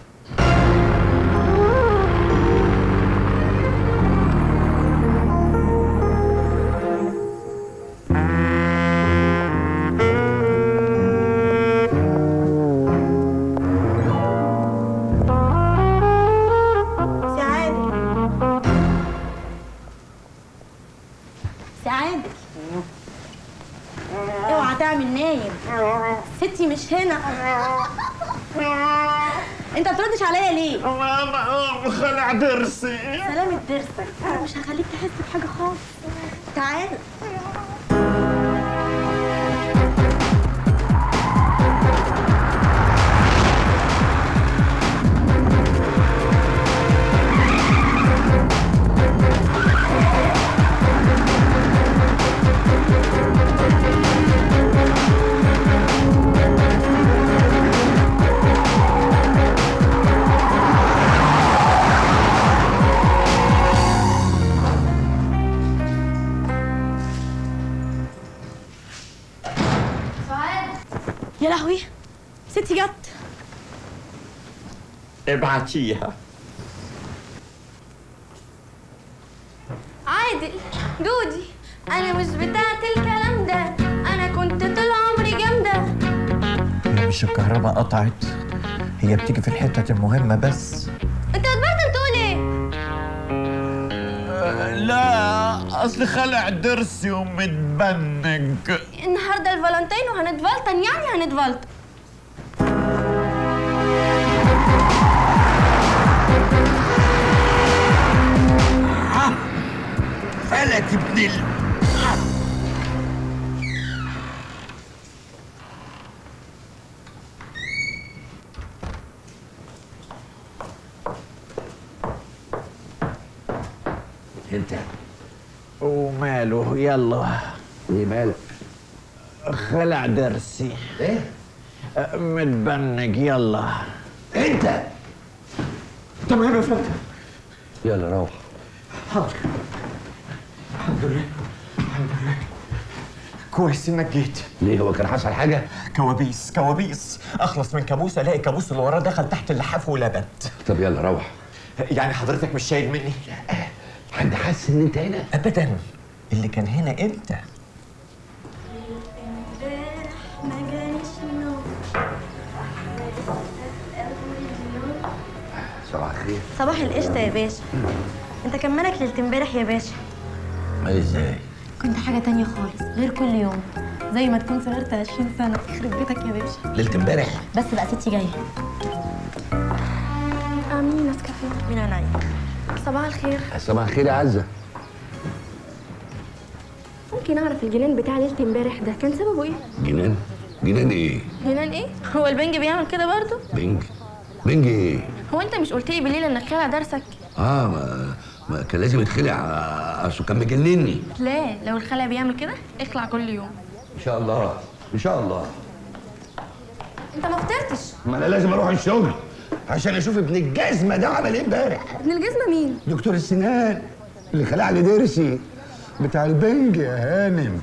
سعادة سعادة اوعى تعمل نايم ستي مش هنا انت بتردش عليا ليه؟ خلع ضرسي سلامة ضرسك انا مش هخليك تحس بحاجة خالص تعال يا لهوي ستي جت ابعتيها عادل دودي انا مش بتاعت الكلام ده انا كنت طول عمري جامده هي مش الكهرباء قطعت هي بتيجي في الحتة المهمة بس انت بتبطل تقول ايه لا اصل خلع ضرسي ومتبنج النهارده الفالنتين وهنتفلتن يعني هنتفلتن فلت ابن ال انت وماله يلا ايه مالك خلع ضرسي ايه متبنج يلا انت تمام يا فندم يلا روح حاضر الحمد لله الحمد لله كويس انك جيت ليه هو كان حصل حاجه كوابيس كوابيس اخلص من كابوس الاقي كابوس اللي وراه دخل تحت اللحاف ولبت طب يلا روح يعني حضرتك مش شايل مني حد حاسس ان انت هنا ابدا اللي كان هنا انت ما جاليش النوم صباح الخير صباح القشطة يا باشا انت كان مالك ليلة امبارح يا باشا ازاي كنت حاجة تانية خالص غير كل يوم زي ما تكون صغرت 20 سنة يخرب بيتك يا باشا ليله امبارح بس بقى ستي جاية امين نسكافيه من عينيا صباح الخير صباح الخير يا عزه ممكن اعرف الجنان بتاع ليلة امبارح ده كان سببه ايه؟ جنان جنان ايه جنان ايه؟ هو البنج بيعمل كده برضه؟ بنج بنج ايه هو انت مش قلت لي بالليل انك خالع درسك؟ اه ما, ما كان لازم يتخلع آه، اصله كان مجنني لا لو الخلع بيعمل كده اخلع كل يوم ان شاء الله ان شاء الله انت ما فطرتش ما انا لازم اروح الشغل عشان اشوف ابن الجزمه ده عمل ايه امبارح ابن الجزمة مين؟ دكتور السنان اللي خلع لي ضرسي بتاع البنج يا هانم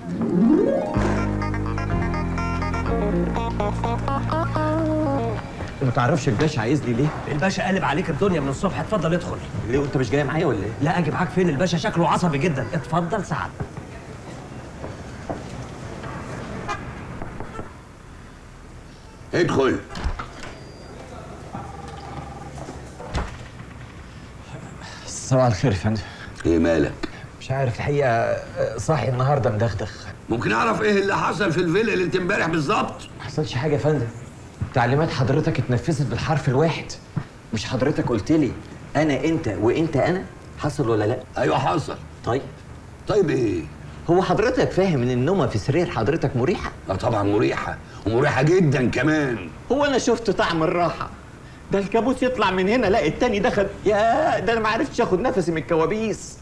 ما تعرفش الباشا عايزني ليه؟ الباشا قلب عليك الدنيا من الصبح اتفضل ادخل ليه وانت مش جاي معايا ولا ايه؟ لا اجي معاك فين الباشا شكله عصبي جدا اتفضل سعد ادخل صباح الخير يا فندم ايه مالك مش عارف الحقيقه آه، صاحي النهارده مدغدغ ممكن اعرف ايه اللي حصل في الفيلا اللي انت امبارح بالظبط ما حصلش حاجه يا فندم تعليمات حضرتك اتنفذت بالحرف الواحد مش حضرتك قلت لي انا انت وانت انا حصل ولا لا ايوه حصل طيب طيب ايه هو حضرتك فاهم ان النومه في سرير حضرتك مريحه اه طبعا مريحه ومريحه جدا كمان هو انا شفت طعم الراحه ده الكابوس يطلع من هنا لا التاني دخل يا ده انا ما عرفتش اخد نفسي من الكوابيس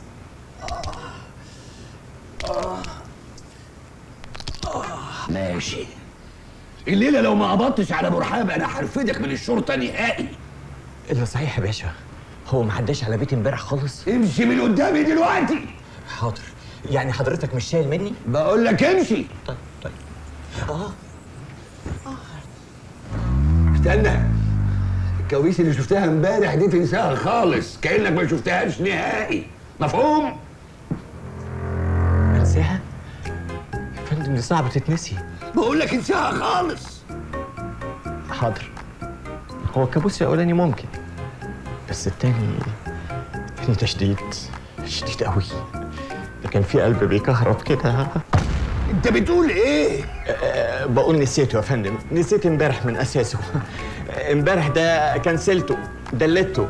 ماشي الليله لو ما قبضتش على مرحاب انا هرفدك من الشرطه نهائي الا صحيح يا باشا هو ما عداش على بيتي امبارح خالص امشي من قدامي دلوقتي حاضر يعني حضرتك مش شايل مني بقول لك امشي طيب طيب اه استنى الكوابيس اللي شفتها امبارح دي تنساها خالص كانك ما شفتهاش نهائي مفهوم انساها يا فندم دي صعبه تتنسي بقول لك انساها خالص حاضر هو الكابوس الاولاني ممكن بس التاني التاني ده شديد شديد قوي ده كان في قلب بيكهرب كده انت بتقول ايه آه، بقول نسيته يا فندم نسيت امبارح من اساسه امبارح ده كنسلته دلته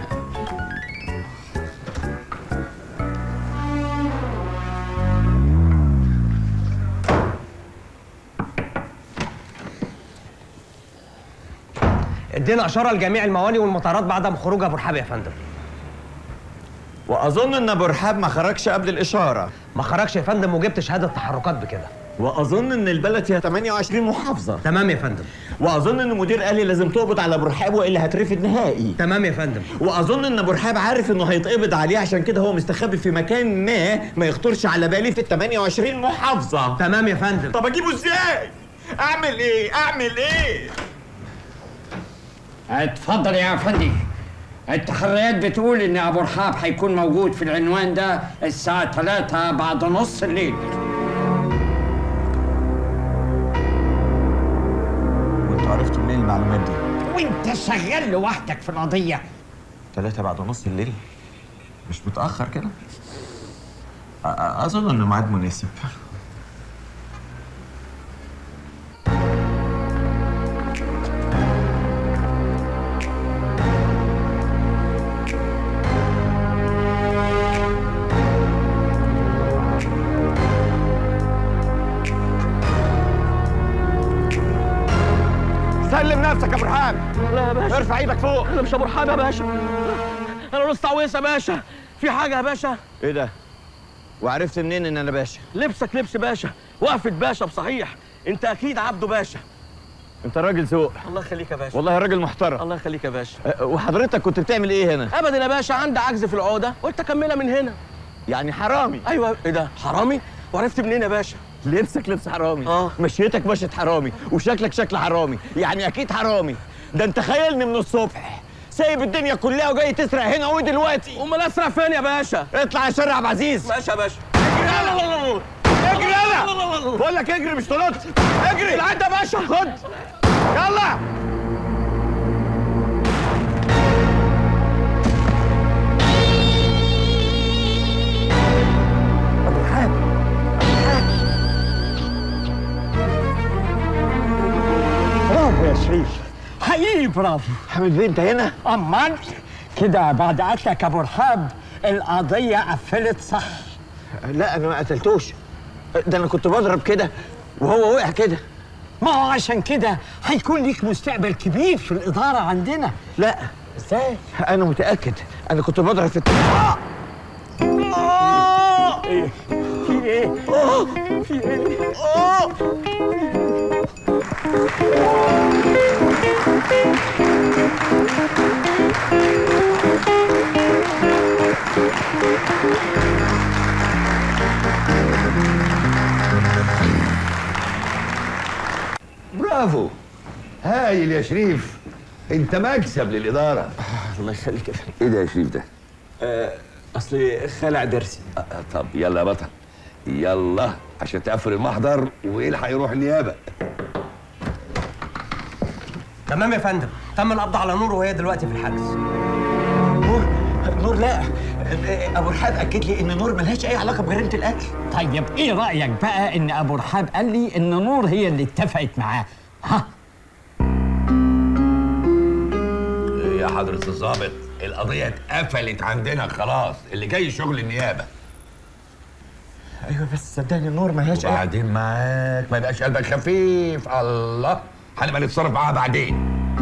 ادينا اشاره لجميع المواني والمطارات بعد خروج ابو رحاب يا فندم واظن ان ابو رحاب ما خرجش قبل الاشاره ما خرجش يا فندم وجبت شهاده تحركات بكده واظن ان البلد فيها 28 محافظه تمام يا فندم واظن ان المدير قال لي لازم تقبض على ابو رحاب والا هترفد نهائي تمام يا فندم واظن ان ابو رحاب عارف انه هيتقبض عليه عشان كده هو مستخبي في مكان ما ما يخطرش على بالي في ال 28 محافظه تمام يا فندم طب اجيبه ازاي اعمل ايه اعمل ايه اتفضل يا افندي التحريات بتقول ان ابو رحاب هيكون موجود في العنوان ده الساعة 3 بعد نص الليل وانتوا عرفتوا منين المعلومات دي؟ وانت شغال لوحدك في القضية ثلاثة بعد نص الليل مش متأخر كده؟ أ- أ- أظن إنه ميعاد مناسب سلم نفسك يا ابو رحاب لا يا باشا ارفع ايدك فوق انا مش ابو رحاب يا باشا انا نص تعويس يا باشا في حاجه يا باشا إيه ده؟ وعرفت منين إن أنا باشا؟ لبسك لبس باشا وقفه باشا بصحيح انت اكيد عبده باشا أنت راجل ذوق الله يخليك يا باشا والله راجل محترم الله يخليك يا باشا أه، وحضرتك كنت بتعمل إيه هنا؟ ابدا يا باشا عندي عجز في العقده قلت اكملها من هنا يعني حرامي ايوه ايه ده حرامي وعرفت منين يا باشا لبسك لبس حرامي اه مشيتك مشيت حرامي وشكلك شكل حرامي يعني اكيد حرامي ده انت خيلني من الصبح سايب الدنيا كلها وجاي تسرق هنا اهو دلوقتي امال اسرق فين يا باشا اطلع يا شارع عبد العزيز ماشي يا باشا اجري يلا بقول لك اجري مش تنط اجري العد يا باشا خد يلا ابو رحاب برافو يا شريف حقيقي برافو حمد بيه انت هنا؟ امال كده بعد قتلك ابو رحاب القضية قفلت صح لا انا ما قتلتوش ده انا كنت بضرب كده وهو وقع كده ما هو عشان كده هيكون ليك مستقبل كبير في الإدارة عندنا لا ازاي؟ انا متاكد انا كنت بضرب في الت... ايه؟ في ايه؟ في ايه؟ برافو هايل يا شريف انت مكسب للاداره الله يخليك يا فندم ايه ده يا شريف ده آه، اصل خلع درسي آه، طب يلا يا بطل يلا عشان تقفل المحضر ويلحق يروح النيابه تمام يا فندم تم القبض على نور وهي دلوقتي في الحجز نور نور لا ابو رحاب اكد لي ان نور ملهاش اي علاقه بجريمه القتل طيب ايه رأيك بقى ان ابو رحاب قال لي ان نور هي اللي اتفقت معاه ها يا حضرة الضابط القضية اتقفلت عندنا خلاص اللي جاي شغل النيابة ايوه بس صدقني نور ملهاش اي وبعدين معاك ما يبقاش قلبك خفيف الله هنبقى نتصرف معاها بعدين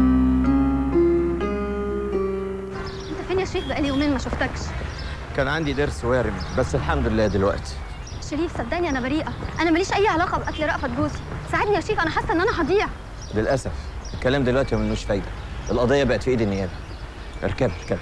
انت فين يا شريف بقالي يومين ما شفتكش كان عندي درس وارم بس الحمد لله دلوقتي شريف صدقني انا بريئه انا ماليش اي علاقه بقتل رأفت جوزي ساعدني يا شريف انا حاسه ان انا هضيع للاسف الكلام دلوقتي ملوش فايده القضيه بقت في ايد النيابه اركب اركب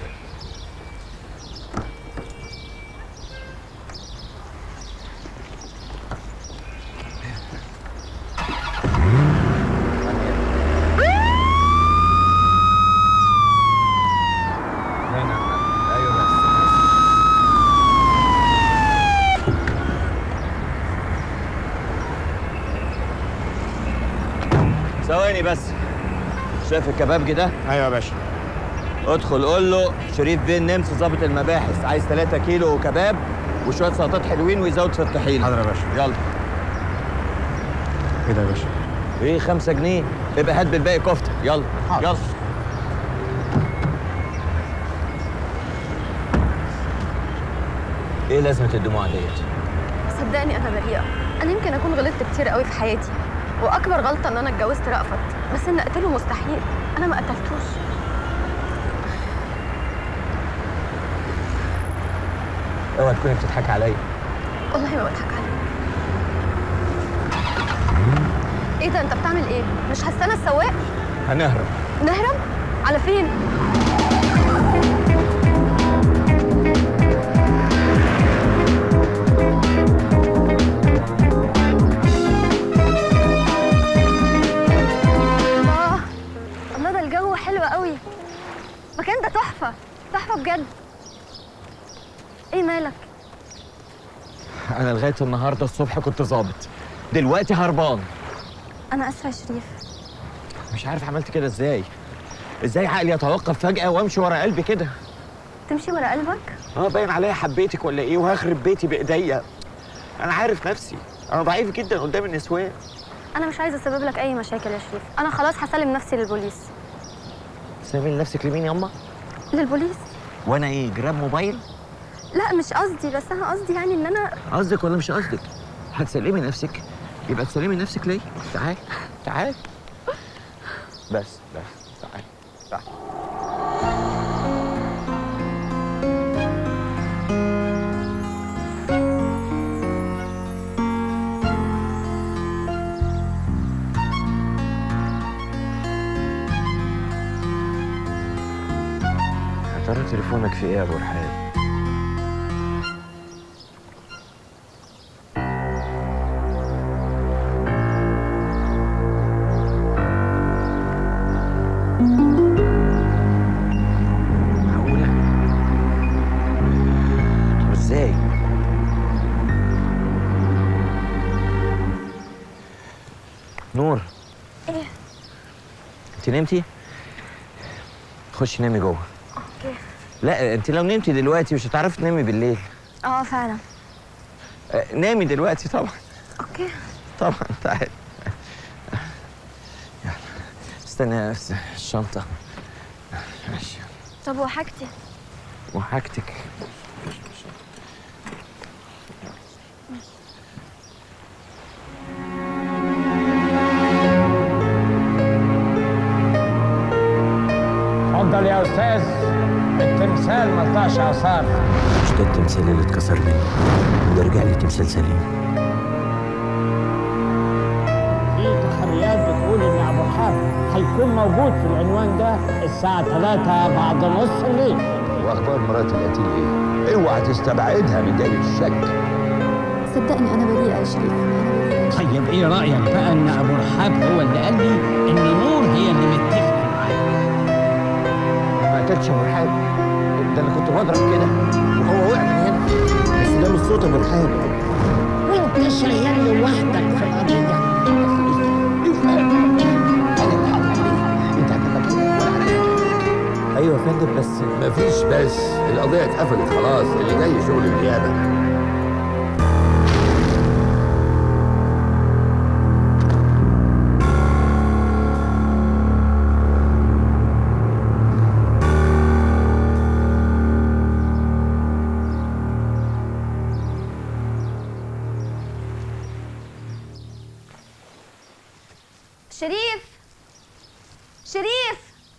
ثواني بس شايف الكبابجي ده؟ ايوه يا باشا ادخل قول له شريف بين نمس ظابط المباحث عايز 3 كيلو كباب وشويه سلطات حلوين ويزود في الطحينه حاضر يا باشا يلا ايه ده يا باشا ايه خمسة جنيه يبقى هات بالباقي كفته يلا يلا ايه لازمه الدموع ديت صدقني انا بريئه انا يمكن اكون غلطت كتير قوي في حياتي واكبر غلطه ان انا اتجوزت رأفت بس ان اقتله مستحيل انا ما قتلتوش اوعى تكوني بتضحكي عليا والله ما بضحك عليك ايه ده انت بتعمل ايه مش هستنى السواق هنهرب نهرب على فين الله الله ده الجو حلو قوي المكان ده تحفه تحفه بجد ايه مالك انا لغايه النهارده الصبح كنت ظابط دلوقتي هربان انا اسفه يا شريف مش عارف عملت كده ازاي ازاي عقلي يتوقف فجاه وامشي ورا قلبي كده تمشي ورا قلبك اه باين عليا حبيتك ولا ايه وهخرب بيتي بايديا انا عارف نفسي انا ضعيف جدا قدام النسوان انا مش عايزه اسبب لك اي مشاكل يا شريف انا خلاص هسلم نفسي للبوليس سامي نفسك لمين ياما للبوليس وانا ايه جراب موبايل لا مش قصدي بس انا قصدي يعني ان انا قصدك ولا مش قصدك هتسلمي نفسك يبقى تسلمي نفسك ليه تعال تعال بس بس تعال تعال يا ترى تليفونك في ايه يا ابو رحاب معقولة؟ طب ازاي؟ نور ايه انت نمتي؟ خشي نامي جوه اوكي لا انت لو نمتي دلوقتي مش هتعرفي تنامي بالليل اه فعلا آه، نامي دلوقتي طبعا اوكي طبعا تعالي يلا استنى بس الشنطة ماشي طب وحاجتي وحاجتك اتفضل يا استاذ التمثال ما طلعش اثار مش ده التمثال اللي اتكسر مني وده رجع لي تمثال سليم في تحريات بتقول ان ابو حاب هيكون موجود في العنوان ده الساعه 3 بعد نص الليل واخبار مرات القتيل ايه؟ اوعى تستبعدها من دايره الشك صدقني انا بريئه يا شريف طيب ايه رايك بقى ان ابو رحاب هو اللي قال لي ان نور هي اللي متفقه معايا ما قتلتش ابو رحاب ده انا كنت بضرب كده وهو وقع من هنا بس ده مش صوت ابو رحاب وانت شغال لوحدك في القضيه ايوه يا فندم بس مفيش بس القضيه اتقفلت خلاص اللي جاي شغل النيابه شريف شريف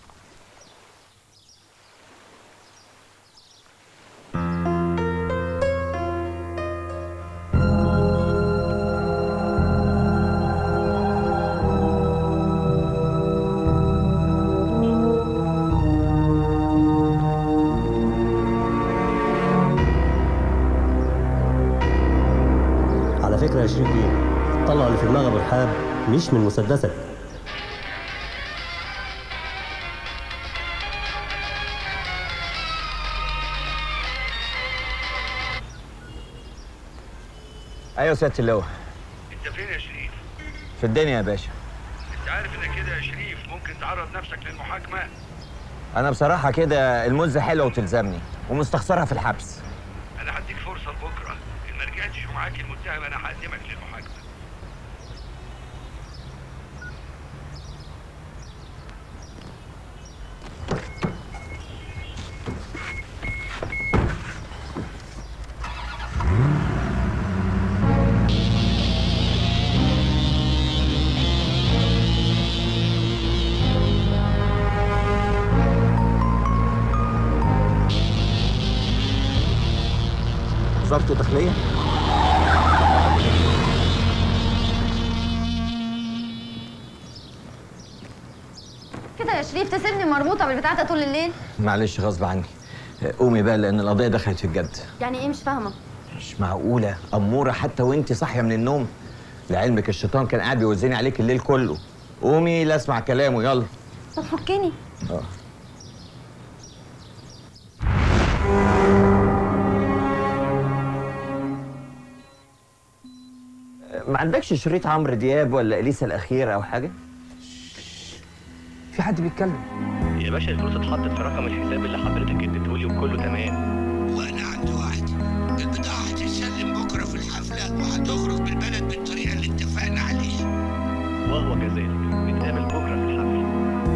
على فكرة يا شريف بيه الطلقة اللي في دماغ أبو رحاب مش من مسدسك ايوه يا سياده اللواء انت فين يا شريف؟ في الدنيا يا باشا انت عارف انك كده يا شريف ممكن تعرض نفسك للمحاكمة انا بصراحه كده المزه حلوه وتلزمني ومستخسرها في الحبس انا هديك فرصة لبكرة ان ما رجعتش ومعاك المتهم انا هقدمك للمحاكمة وزاره الداخليه كده يا شريف تسيبني مربوطه بالبتاع ده طول الليل معلش غصب عني قومي بقى لان القضيه دخلت في الجد يعني ايه مش فاهمه مش معقوله اموره حتى وانت صاحيه من النوم لعلمك الشيطان كان قاعد بيوزني عليك الليل كله قومي لا اسمع كلامه يلا طب فكني اه ما عندكش شريط عمرو دياب ولا اليسا الاخيره او حاجه في حد بيتكلم يا باشا الفلوس اتحطت في رقم الحساب اللي حضرتك اديته لي وكله تمام وانا عندي وعد البضاعة هتتسلم بكرة في الحفلة وهتخرج من البلد بالطريقة اللي اتفقنا عليها وهو كذلك نتقابل بكره في الحفله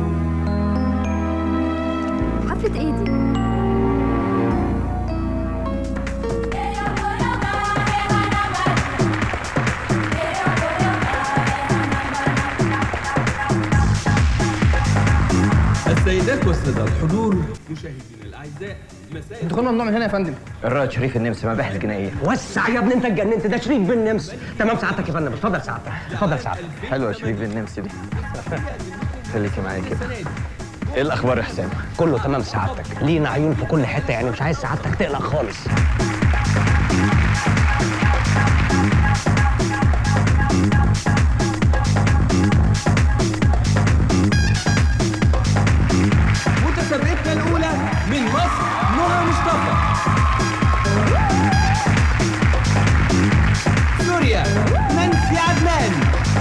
حفله ايه دي السيدات والسادة الحضور مشاهدينا الأعزاء مساء الدخول ممنوع من هنا يا فندم الرائد شريف النمس مباحث جنائيه وسع يا ابني انت اتجننت ده شريف بن نمس تمام سعادتك يا فندم اتفضل سعادتك اتفضل سعادتك حلوه يا شريف النمس دي خليكي معايا كده ايه الاخبار يا حسام كله تمام سعادتك لينا عيون في كل حته يعني مش عايز سعادتك تقلق خالص متسابقتنا الأولى من مصر نهى مصطفى سوريا نانسي عدنان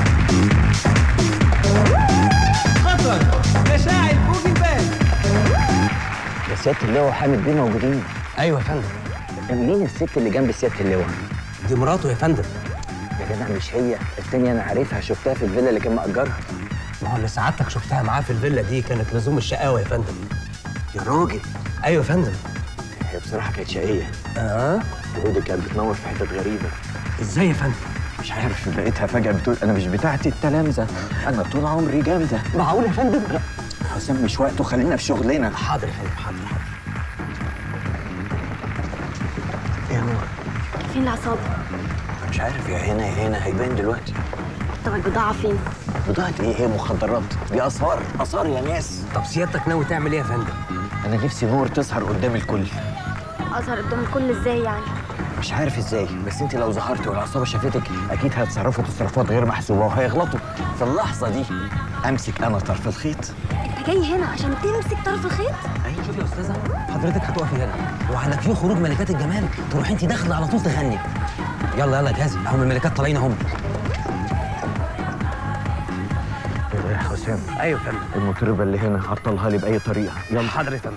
قطر مشاعل بوجنبال يا سياده اللواء وحامد بيه موجودين ايوه يا فندم مين الست اللي جنب سياده اللواء دي مراته يا فندم يا جدع مش هي التانية انا عارفها شفتها في الفيلا اللي كان مأجرها ما هو اللي سعادتك شفتها معاه في الفيلا دي كانت لزوم الشقاوه يا فندم يا راجل ايوه يا فندم هي بصراحه كانت شقيه اه ودي كانت بتنور في حتت غريبه ازاي يا فندم مش عارف لقيتها فجاه بتقول انا مش بتاعتي التلامذه انا طول عمري جامده معقول يا فندم حسام مش وقته خلينا في شغلنا حاضر يا فندم حاضر حاضر يا نور فين العصابه مش عارف يا هنا يا هنا هيبان دلوقتي طب البضاعه فين بضاعة ايه هي مخدرات دي اثار اثار يا ناس طب سيادتك ناوي تعمل ايه يا فندم انا نفسي نور تسهر قدام الكل اظهر قدام الكل ازاي يعني مش عارف ازاي بس انت لو ظهرت والعصابه شافتك اكيد هيتصرفوا تصرفات غير محسوبه وهيغلطوا في اللحظه دي امسك انا طرف الخيط انت جاي هنا عشان تمسك طرف الخيط ايوه شوفي يا استاذه حضرتك هتقفي هنا وعلى كيو خروج ملكات الجمال تروحي انت داخله على طول تغني يلا يلا جهزي هم الملكات طالعين اهم يا حسام ايوه يا فندم المطربه اللي هنا عطلها لي باي طريقه يلا حاضر يا فندم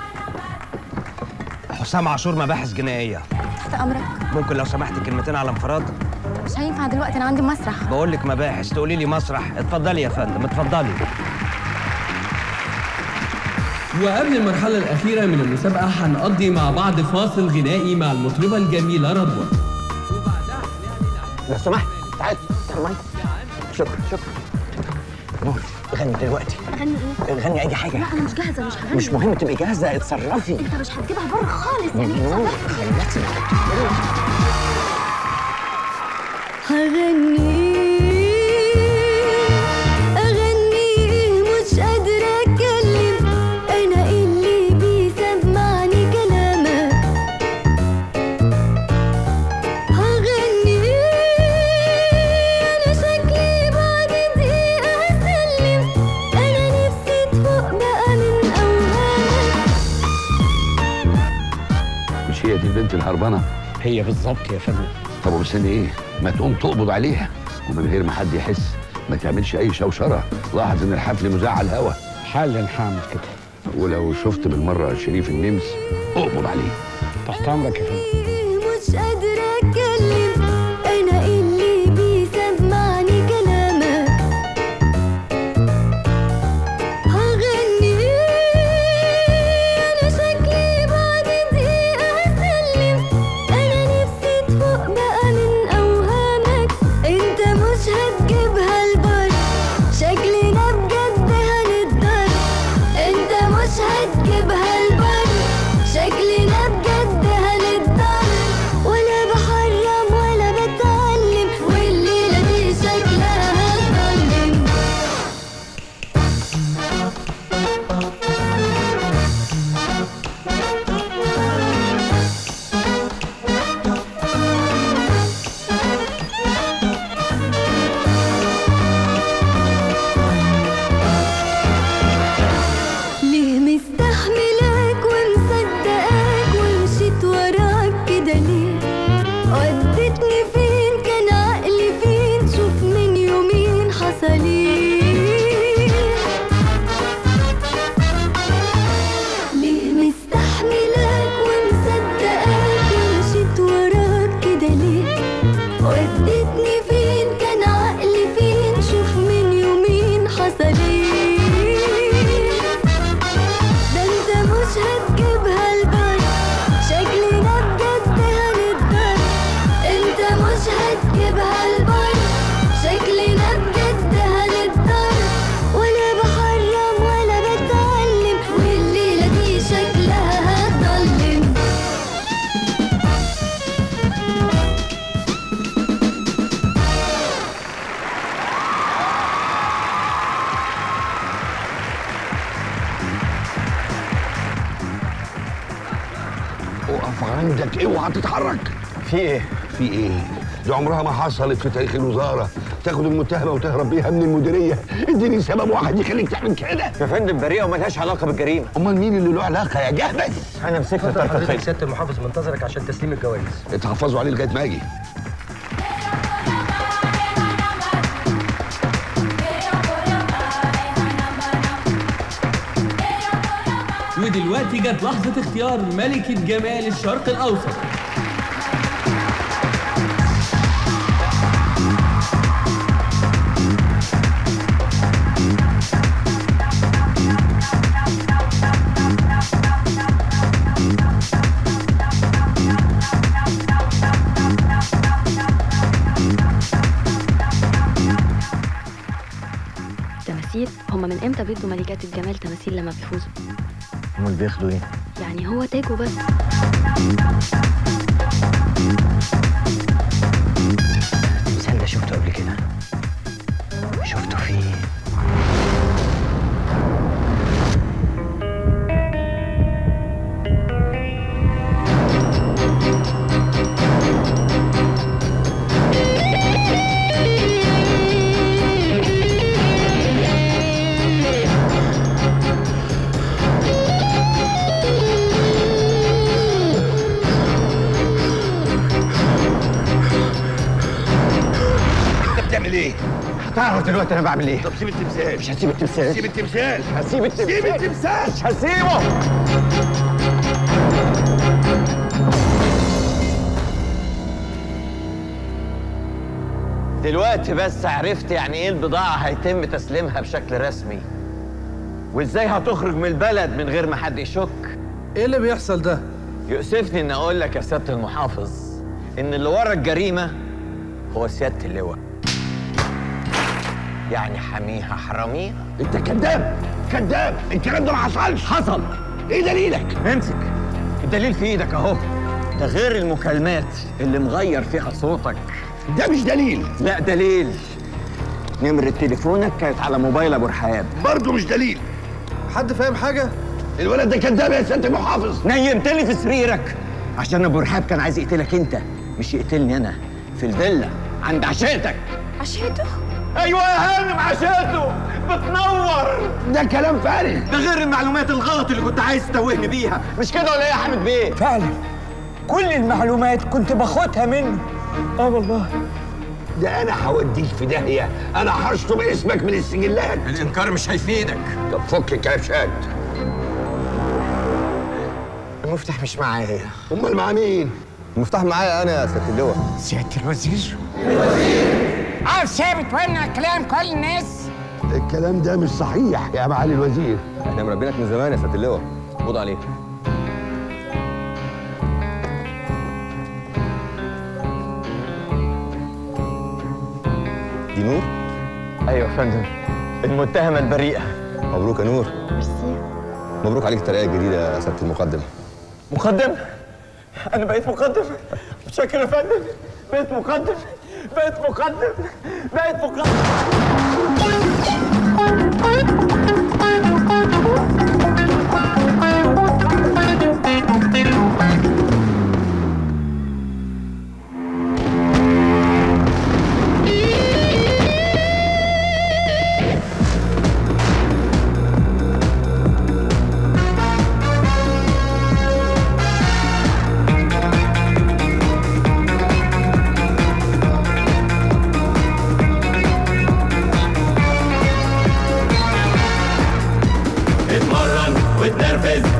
حسام عاشور مباحث جنائيه تحت امرك ممكن لو سمحت كلمتين على انفراد مش هينفع دلوقتي انا عندي مسرح بقول لك مباحث تقولي لي مسرح اتفضلي يا فندم اتفضلي وقبل المرحلة الأخيرة من المسابقة هنقضي مع بعض فاصل غنائي مع المطربة الجميلة رضوى لو سمحت تعال تعال معايا شكرا شكرا نور غني دلوقتي اغني ايه غني اي حاجه لا انا مش جاهزه مش هغني مش مهم تبقي جاهزه اتصرفي انت مش هتجيبها بره خالص يعني نور اتصرف. خليكي هغني أغني مش قادرة أتكلم أنا اللي بيسمعني كلامك هغني أنا شكلي بعد دقيقة هسلم أنا نفسي تفوق بقى من أوهامك مش هي دي البنت الهربانه هي بالظبط يا فندم طب ومستني ايه ما تقوم تقبض عليها ومن غير ما حد يحس ما تعملش اي شوشره لاحظ ان الحفل مذاع على الهوا حالا هعمل كده ولو شفت بالمره شريف النمس اقبض عليه تحت امرك يا فندم مش قادرة أتكلم أنا اللي بيسمعني كلامك هغني أنا شكلي بعد دقيقة هسلم أنا نفسي تفوق بقى من أوهامك أنت مش هتجيبها البر شكلنا بجد هنتضر أنت مش هتجيبها البر شكلنا بجد هنتضر ولا عندك اوعى تتحرك في ايه في ايه دي عمرها ما حصلت في تاريخ الوزاره تاخد المتهمه وتهرب بيها من المديريه اديني سبب واحد يخليك تعمل كده يا فندم بريئه وملهاش علاقه بالجريمه امال مين اللي له علاقه يا جهبذ انا مسكت اتفضل تحت حضرتك الخيل سياده المحافظ منتظرك عشان تسليم الجوائز اتحفظوا عليه لغايه ما اجي ودلوقتي جت لحظة اختيار ملكة جمال الشرق الأوسط تماثيل هما من امتى بيدوا ملكات الجمال تماثيل لما بيفوزوا امال بياخدوا ايه؟ يعني هو تاجه بس المثال ده شفته قبل كده شفته فين؟ انت بتعمل ايه؟ تعرف دلوقتي انا بعمل ايه؟ طب سيب التمثال مش هسيب التمثال سيب التمثال هسيب التمثال سيب التمثال مش هسيبه دلوقتي بس عرفت يعني ايه البضاعة هيتم تسليمها بشكل رسمي وازاي هتخرج من البلد من غير ما حد يشك ايه اللي بيحصل ده؟ يؤسفني ان اقول لك يا سيادة المحافظ ان اللي ورا الجريمة هو سيادة اللواء يعني حميها حراميها انت كذاب كذاب الكلام ده ما حصلش حصل ايه دليلك؟ امسك الدليل في ايدك اهو ده غير المكالمات اللي مغير فيها صوتك ده مش دليل لا دليل نمرة تليفونك كانت على موبايل ابو رحاب برضه مش دليل حد فاهم حاجه؟ الولد ده كذاب يا سياده المحافظ نيمتني في سريرك عشان ابو رحاب كان عايز يقتلك انت مش يقتلني انا في الفيلا عند عشيتك عشيته ايوه يا هانم عشيته بتنور ده كلام فارغ ده غير المعلومات الغلط اللي كنت عايز تتوهني بيها مش كده ولا ايه يا حامد بيه فعلا كل المعلومات كنت باخدها منه اه والله ده انا هوديك في داهيه انا هشطب اسمك من السجلات الانكار مش هيفيدك طب فك الكبشات المفتاح مش معايا امال مع مين المفتاح معايا انا يا سياده اللواء سيادة الوزير عارف ثابت وامنع كلام كل الناس الكلام ده مش صحيح يا معالي الوزير احنا مربينك من زمان يا سياده اللواء خد عليه دي نور ايوه يا فندم المتهمه البريئه مبروك يا نور ميرسي مبروك عليك الترقيه الجديده يا سياده المقدم مقدم انا بقيت مقدم متشكر يا فندم بقيت مقدم بقيت مقدم بقيت مقدم اتمرن واتنرفز